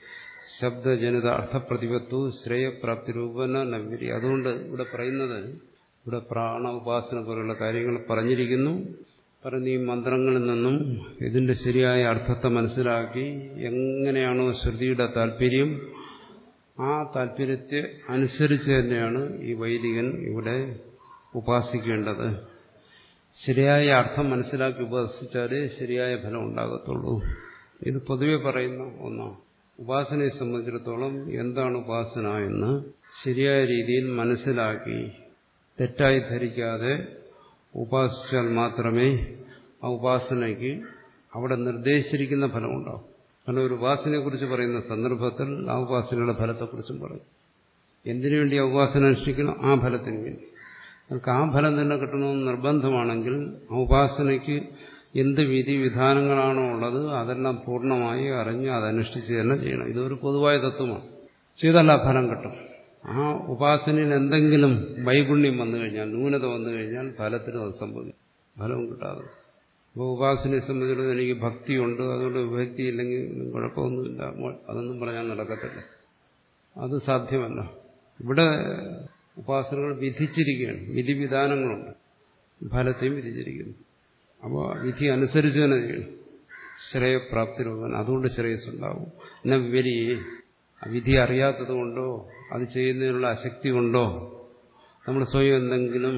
ശബ്ദജനിത അർത്ഥപ്രതിപത്തു ശ്രേയപ്രാപ്തി രൂപന നവിരി അതുകൊണ്ട് ഇവിടെ പറയുന്നത് ഇവിടെ പ്രാണ ഉപാസന പോലുള്ള കാര്യങ്ങൾ പറഞ്ഞിരിക്കുന്നു പറഞ്ഞ ഈ മന്ത്രങ്ങളിൽ നിന്നും ഇതിന്റെ ശരിയായ അർത്ഥത്തെ മനസ്സിലാക്കി എങ്ങനെയാണോ ശ്രുതിയുടെ താല്പര്യം ആ താല്പര്യത്തെ അനുസരിച്ച് തന്നെയാണ് ഈ വൈദികൻ ഇവിടെ ഉപാസിക്കേണ്ടത് ശരിയായ അർത്ഥം മനസ്സിലാക്കി ഉപാസിച്ചാലേ ശരിയായ ഫലം ഉണ്ടാകത്തുള്ളൂ ഇത് പൊതുവെ പറയുന്ന ഒന്നാണ് ഉപാസനയെ സംബന്ധിച്ചിടത്തോളം എന്താണ് ഉപാസന എന്ന് ശരിയായ രീതിയിൽ മനസ്സിലാക്കി തെറ്റായി ധരിക്കാതെ ഉപാസിച്ചാൽ മാത്രമേ ആ ഉപാസനയ്ക്ക് അവിടെ നിർദ്ദേശിച്ചിരിക്കുന്ന ഫലം ഉണ്ടാവും കാരണം ഒരു ഉപാസനയെക്കുറിച്ച് പറയുന്ന സന്ദർഭത്തിൽ ആ ഉപാസനയുടെ ഫലത്തെക്കുറിച്ചും പറയും എന്തിനു വേണ്ടി ആ ഉപാസന അനുഷ്ഠിക്കണം ആ ഫലത്തിന് വേണ്ടി നമുക്ക് ആ ഫലം തന്നെ കിട്ടണമെന്ന് നിർബന്ധമാണെങ്കിൽ ആ ഉപാസനയ്ക്ക് എന്ത് വിധി വിധാനങ്ങളാണോ ഉള്ളത് അതെല്ലാം പൂർണ്ണമായി അറിഞ്ഞ് അതനുഷ്ഠിച്ച് തന്നെ ചെയ്യണം ഇതൊരു പൊതുവായ തത്വമാണ് ചെയ്താൽ ആ ഫലം കിട്ടും ആ ഉപാസനയിൽ എന്തെങ്കിലും വൈഗുണ്യം വന്നു കഴിഞ്ഞാൽ ന്യൂനത വന്നു കഴിഞ്ഞാൽ ഫലത്തിന് അത് സംഭവിക്കും ഫലവും കിട്ടാതെ അപ്പോൾ ഉപാസനയെ സംബന്ധിച്ചിടത്തോളം എനിക്ക് ഭക്തിയുണ്ട് അതുകൊണ്ട് ഭക്തി ഇല്ലെങ്കിൽ കുഴപ്പമൊന്നുമില്ല അതൊന്നും പറഞ്ഞാൽ നടക്കത്തില്ല അത് സാധ്യമല്ല ഇവിടെ ഉപാസനകൾ വിധിച്ചിരിക്കുകയാണ് വിധിവിധാനങ്ങളുണ്ട് ഫലത്തെയും വിധിച്ചിരിക്കുന്നു അപ്പോൾ വിധി അനുസരിച്ച് തന്നെ ചെയ്യണം ശ്രേയപ്രാപ്തി രൂപൻ അതുകൊണ്ട് ശ്രേയസ്സുണ്ടാവും എന്നെ വിവരിയെ വിധി അറിയാത്തത് കൊണ്ടോ അത് ചെയ്യുന്നതിനുള്ള അശക്തി കൊണ്ടോ നമ്മൾ സ്വയം എന്തെങ്കിലും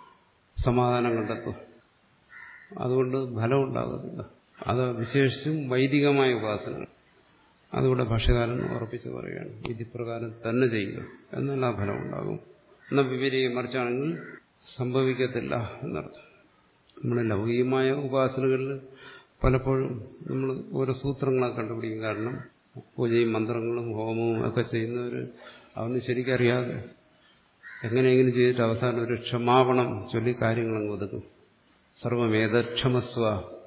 സമാധാനം കണ്ടെത്തും അതുകൊണ്ട് ഫലം ഉണ്ടാകത്തില്ല അത് വിശേഷിച്ചും വൈദികമായ ഉപാസനകൾ അതിവിടെ ഭാഷകാരൻ ഉറപ്പിച്ച് പറയുകയാണ് വിധിപ്രകാരം തന്നെ ചെയ്യുക എന്നാൽ ആ ഫലം ഉണ്ടാകും എന്നാൽ വിപരീയ മറിച്ചാണെങ്കിൽ സംഭവിക്കത്തില്ല എന്നർത്ഥം നമ്മുടെ ലൗകികമായ ഉപാസനകളിൽ പലപ്പോഴും നമ്മൾ ഓരോ സൂത്രങ്ങളൊക്കെ കണ്ടുപിടിക്കും കാരണം പൂജയും മന്ത്രങ്ങളും ഹോമവും ഒക്കെ ചെയ്യുന്നവർ അതൊന്നും ശരിക്കറിയാതെ എങ്ങനെയെങ്കിലും ചെയ്തിട്ട് അവസാനം ഒരു ക്ഷമാപണം ചൊല്ലി കാര്യങ്ങളങ്ങ് ഒതുക്കും സർവമേധക്ഷമസ്വ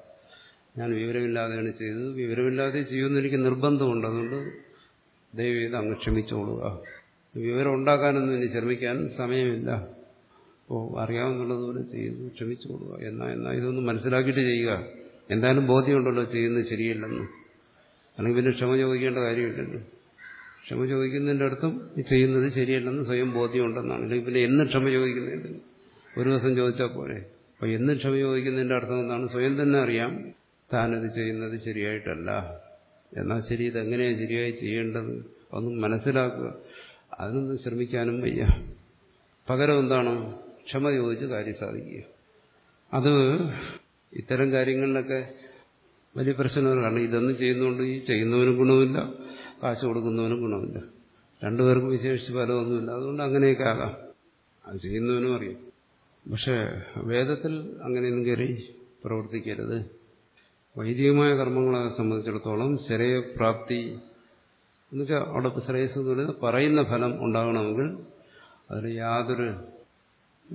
ഞാൻ വിവരമില്ലാതെയാണ് ചെയ്തത് വിവരമില്ലാതെ ചെയ്യുമെന്ന് എനിക്ക് നിർബന്ധമുണ്ട് അതുകൊണ്ട് ദയവേത് അങ്ങ് ക്ഷമിച്ചോളുക വിവരം ഉണ്ടാക്കാനൊന്നും ഇനി ശ്രമിക്കാൻ സമയമില്ല ഓ അറിയാവുന്നുള്ളതുപോലെ ചെയ്തു ക്ഷമിച്ചോളുക എന്നാ എന്നാ ഇതൊന്നും മനസ്സിലാക്കിയിട്ട് ചെയ്യുക എന്തായാലും ബോധ്യമുണ്ടല്ലോ ചെയ്യുന്നത് ശരിയല്ലെന്ന് അല്ലെങ്കിൽ പിന്നെ ക്ഷമ ചോദിക്കേണ്ട കാര്യമില്ലല്ലോ ക്ഷമ ചോദിക്കുന്നതിൻ്റെ അർത്ഥം ഈ ചെയ്യുന്നത് ശരിയല്ലെന്ന് സ്വയം ബോധ്യമുണ്ടെന്നാണ് അല്ലെങ്കിൽ പിന്നെ എന്ന് ക്ഷമ ചോദിക്കുന്നതിന് ഒരു ദിവസം ചോദിച്ചാൽ പോരെ അപ്പോൾ എന്ന് ക്ഷമ ചോദിക്കുന്നതിൻ്റെ അർത്ഥം എന്താണ് സ്വയം തന്നെ അറിയാം താനത് ചെയ്യുന്നത് ശരിയായിട്ടല്ല എന്നാൽ ശരി ഇതെങ്ങനെയാണ് ശരിയായി ചെയ്യേണ്ടത് ഒന്നും മനസ്സിലാക്കുക അതിനൊന്നും ശ്രമിക്കാനും വയ്യ പകരം എന്താണ് ക്ഷമ ചോദിച്ച് കാര്യം സാധിക്കുക അത് ഇത്തരം കാര്യങ്ങളിലൊക്കെ വലിയ പ്രശ്നമാണ് കാരണം ഇതൊന്നും ചെയ്യുന്നതുകൊണ്ട് ഈ ചെയ്യുന്നവനും ഗുണമില്ല കാശ് കൊടുക്കുന്നവനും ഗുണമില്ല രണ്ടുപേർക്കും വിശേഷിച്ച് ഫലമൊന്നുമില്ല അതുകൊണ്ട് അങ്ങനെയൊക്കെ ആകാം അത് ചെയ്യുന്നവനും അറിയാം പക്ഷെ വേദത്തിൽ അങ്ങനെയൊന്നും കയറി പ്രവർത്തിക്കരുത് വൈദികമായ കർമ്മങ്ങളെ സംബന്ധിച്ചിടത്തോളം ശ്രേയപ്രാപ്തി എന്നുവെച്ചാൽ അവിടെ ശ്രേയസ് എന്ന് പറയുന്നത് പറയുന്ന ഫലം ഉണ്ടാകണമെങ്കിൽ അതിൽ യാതൊരു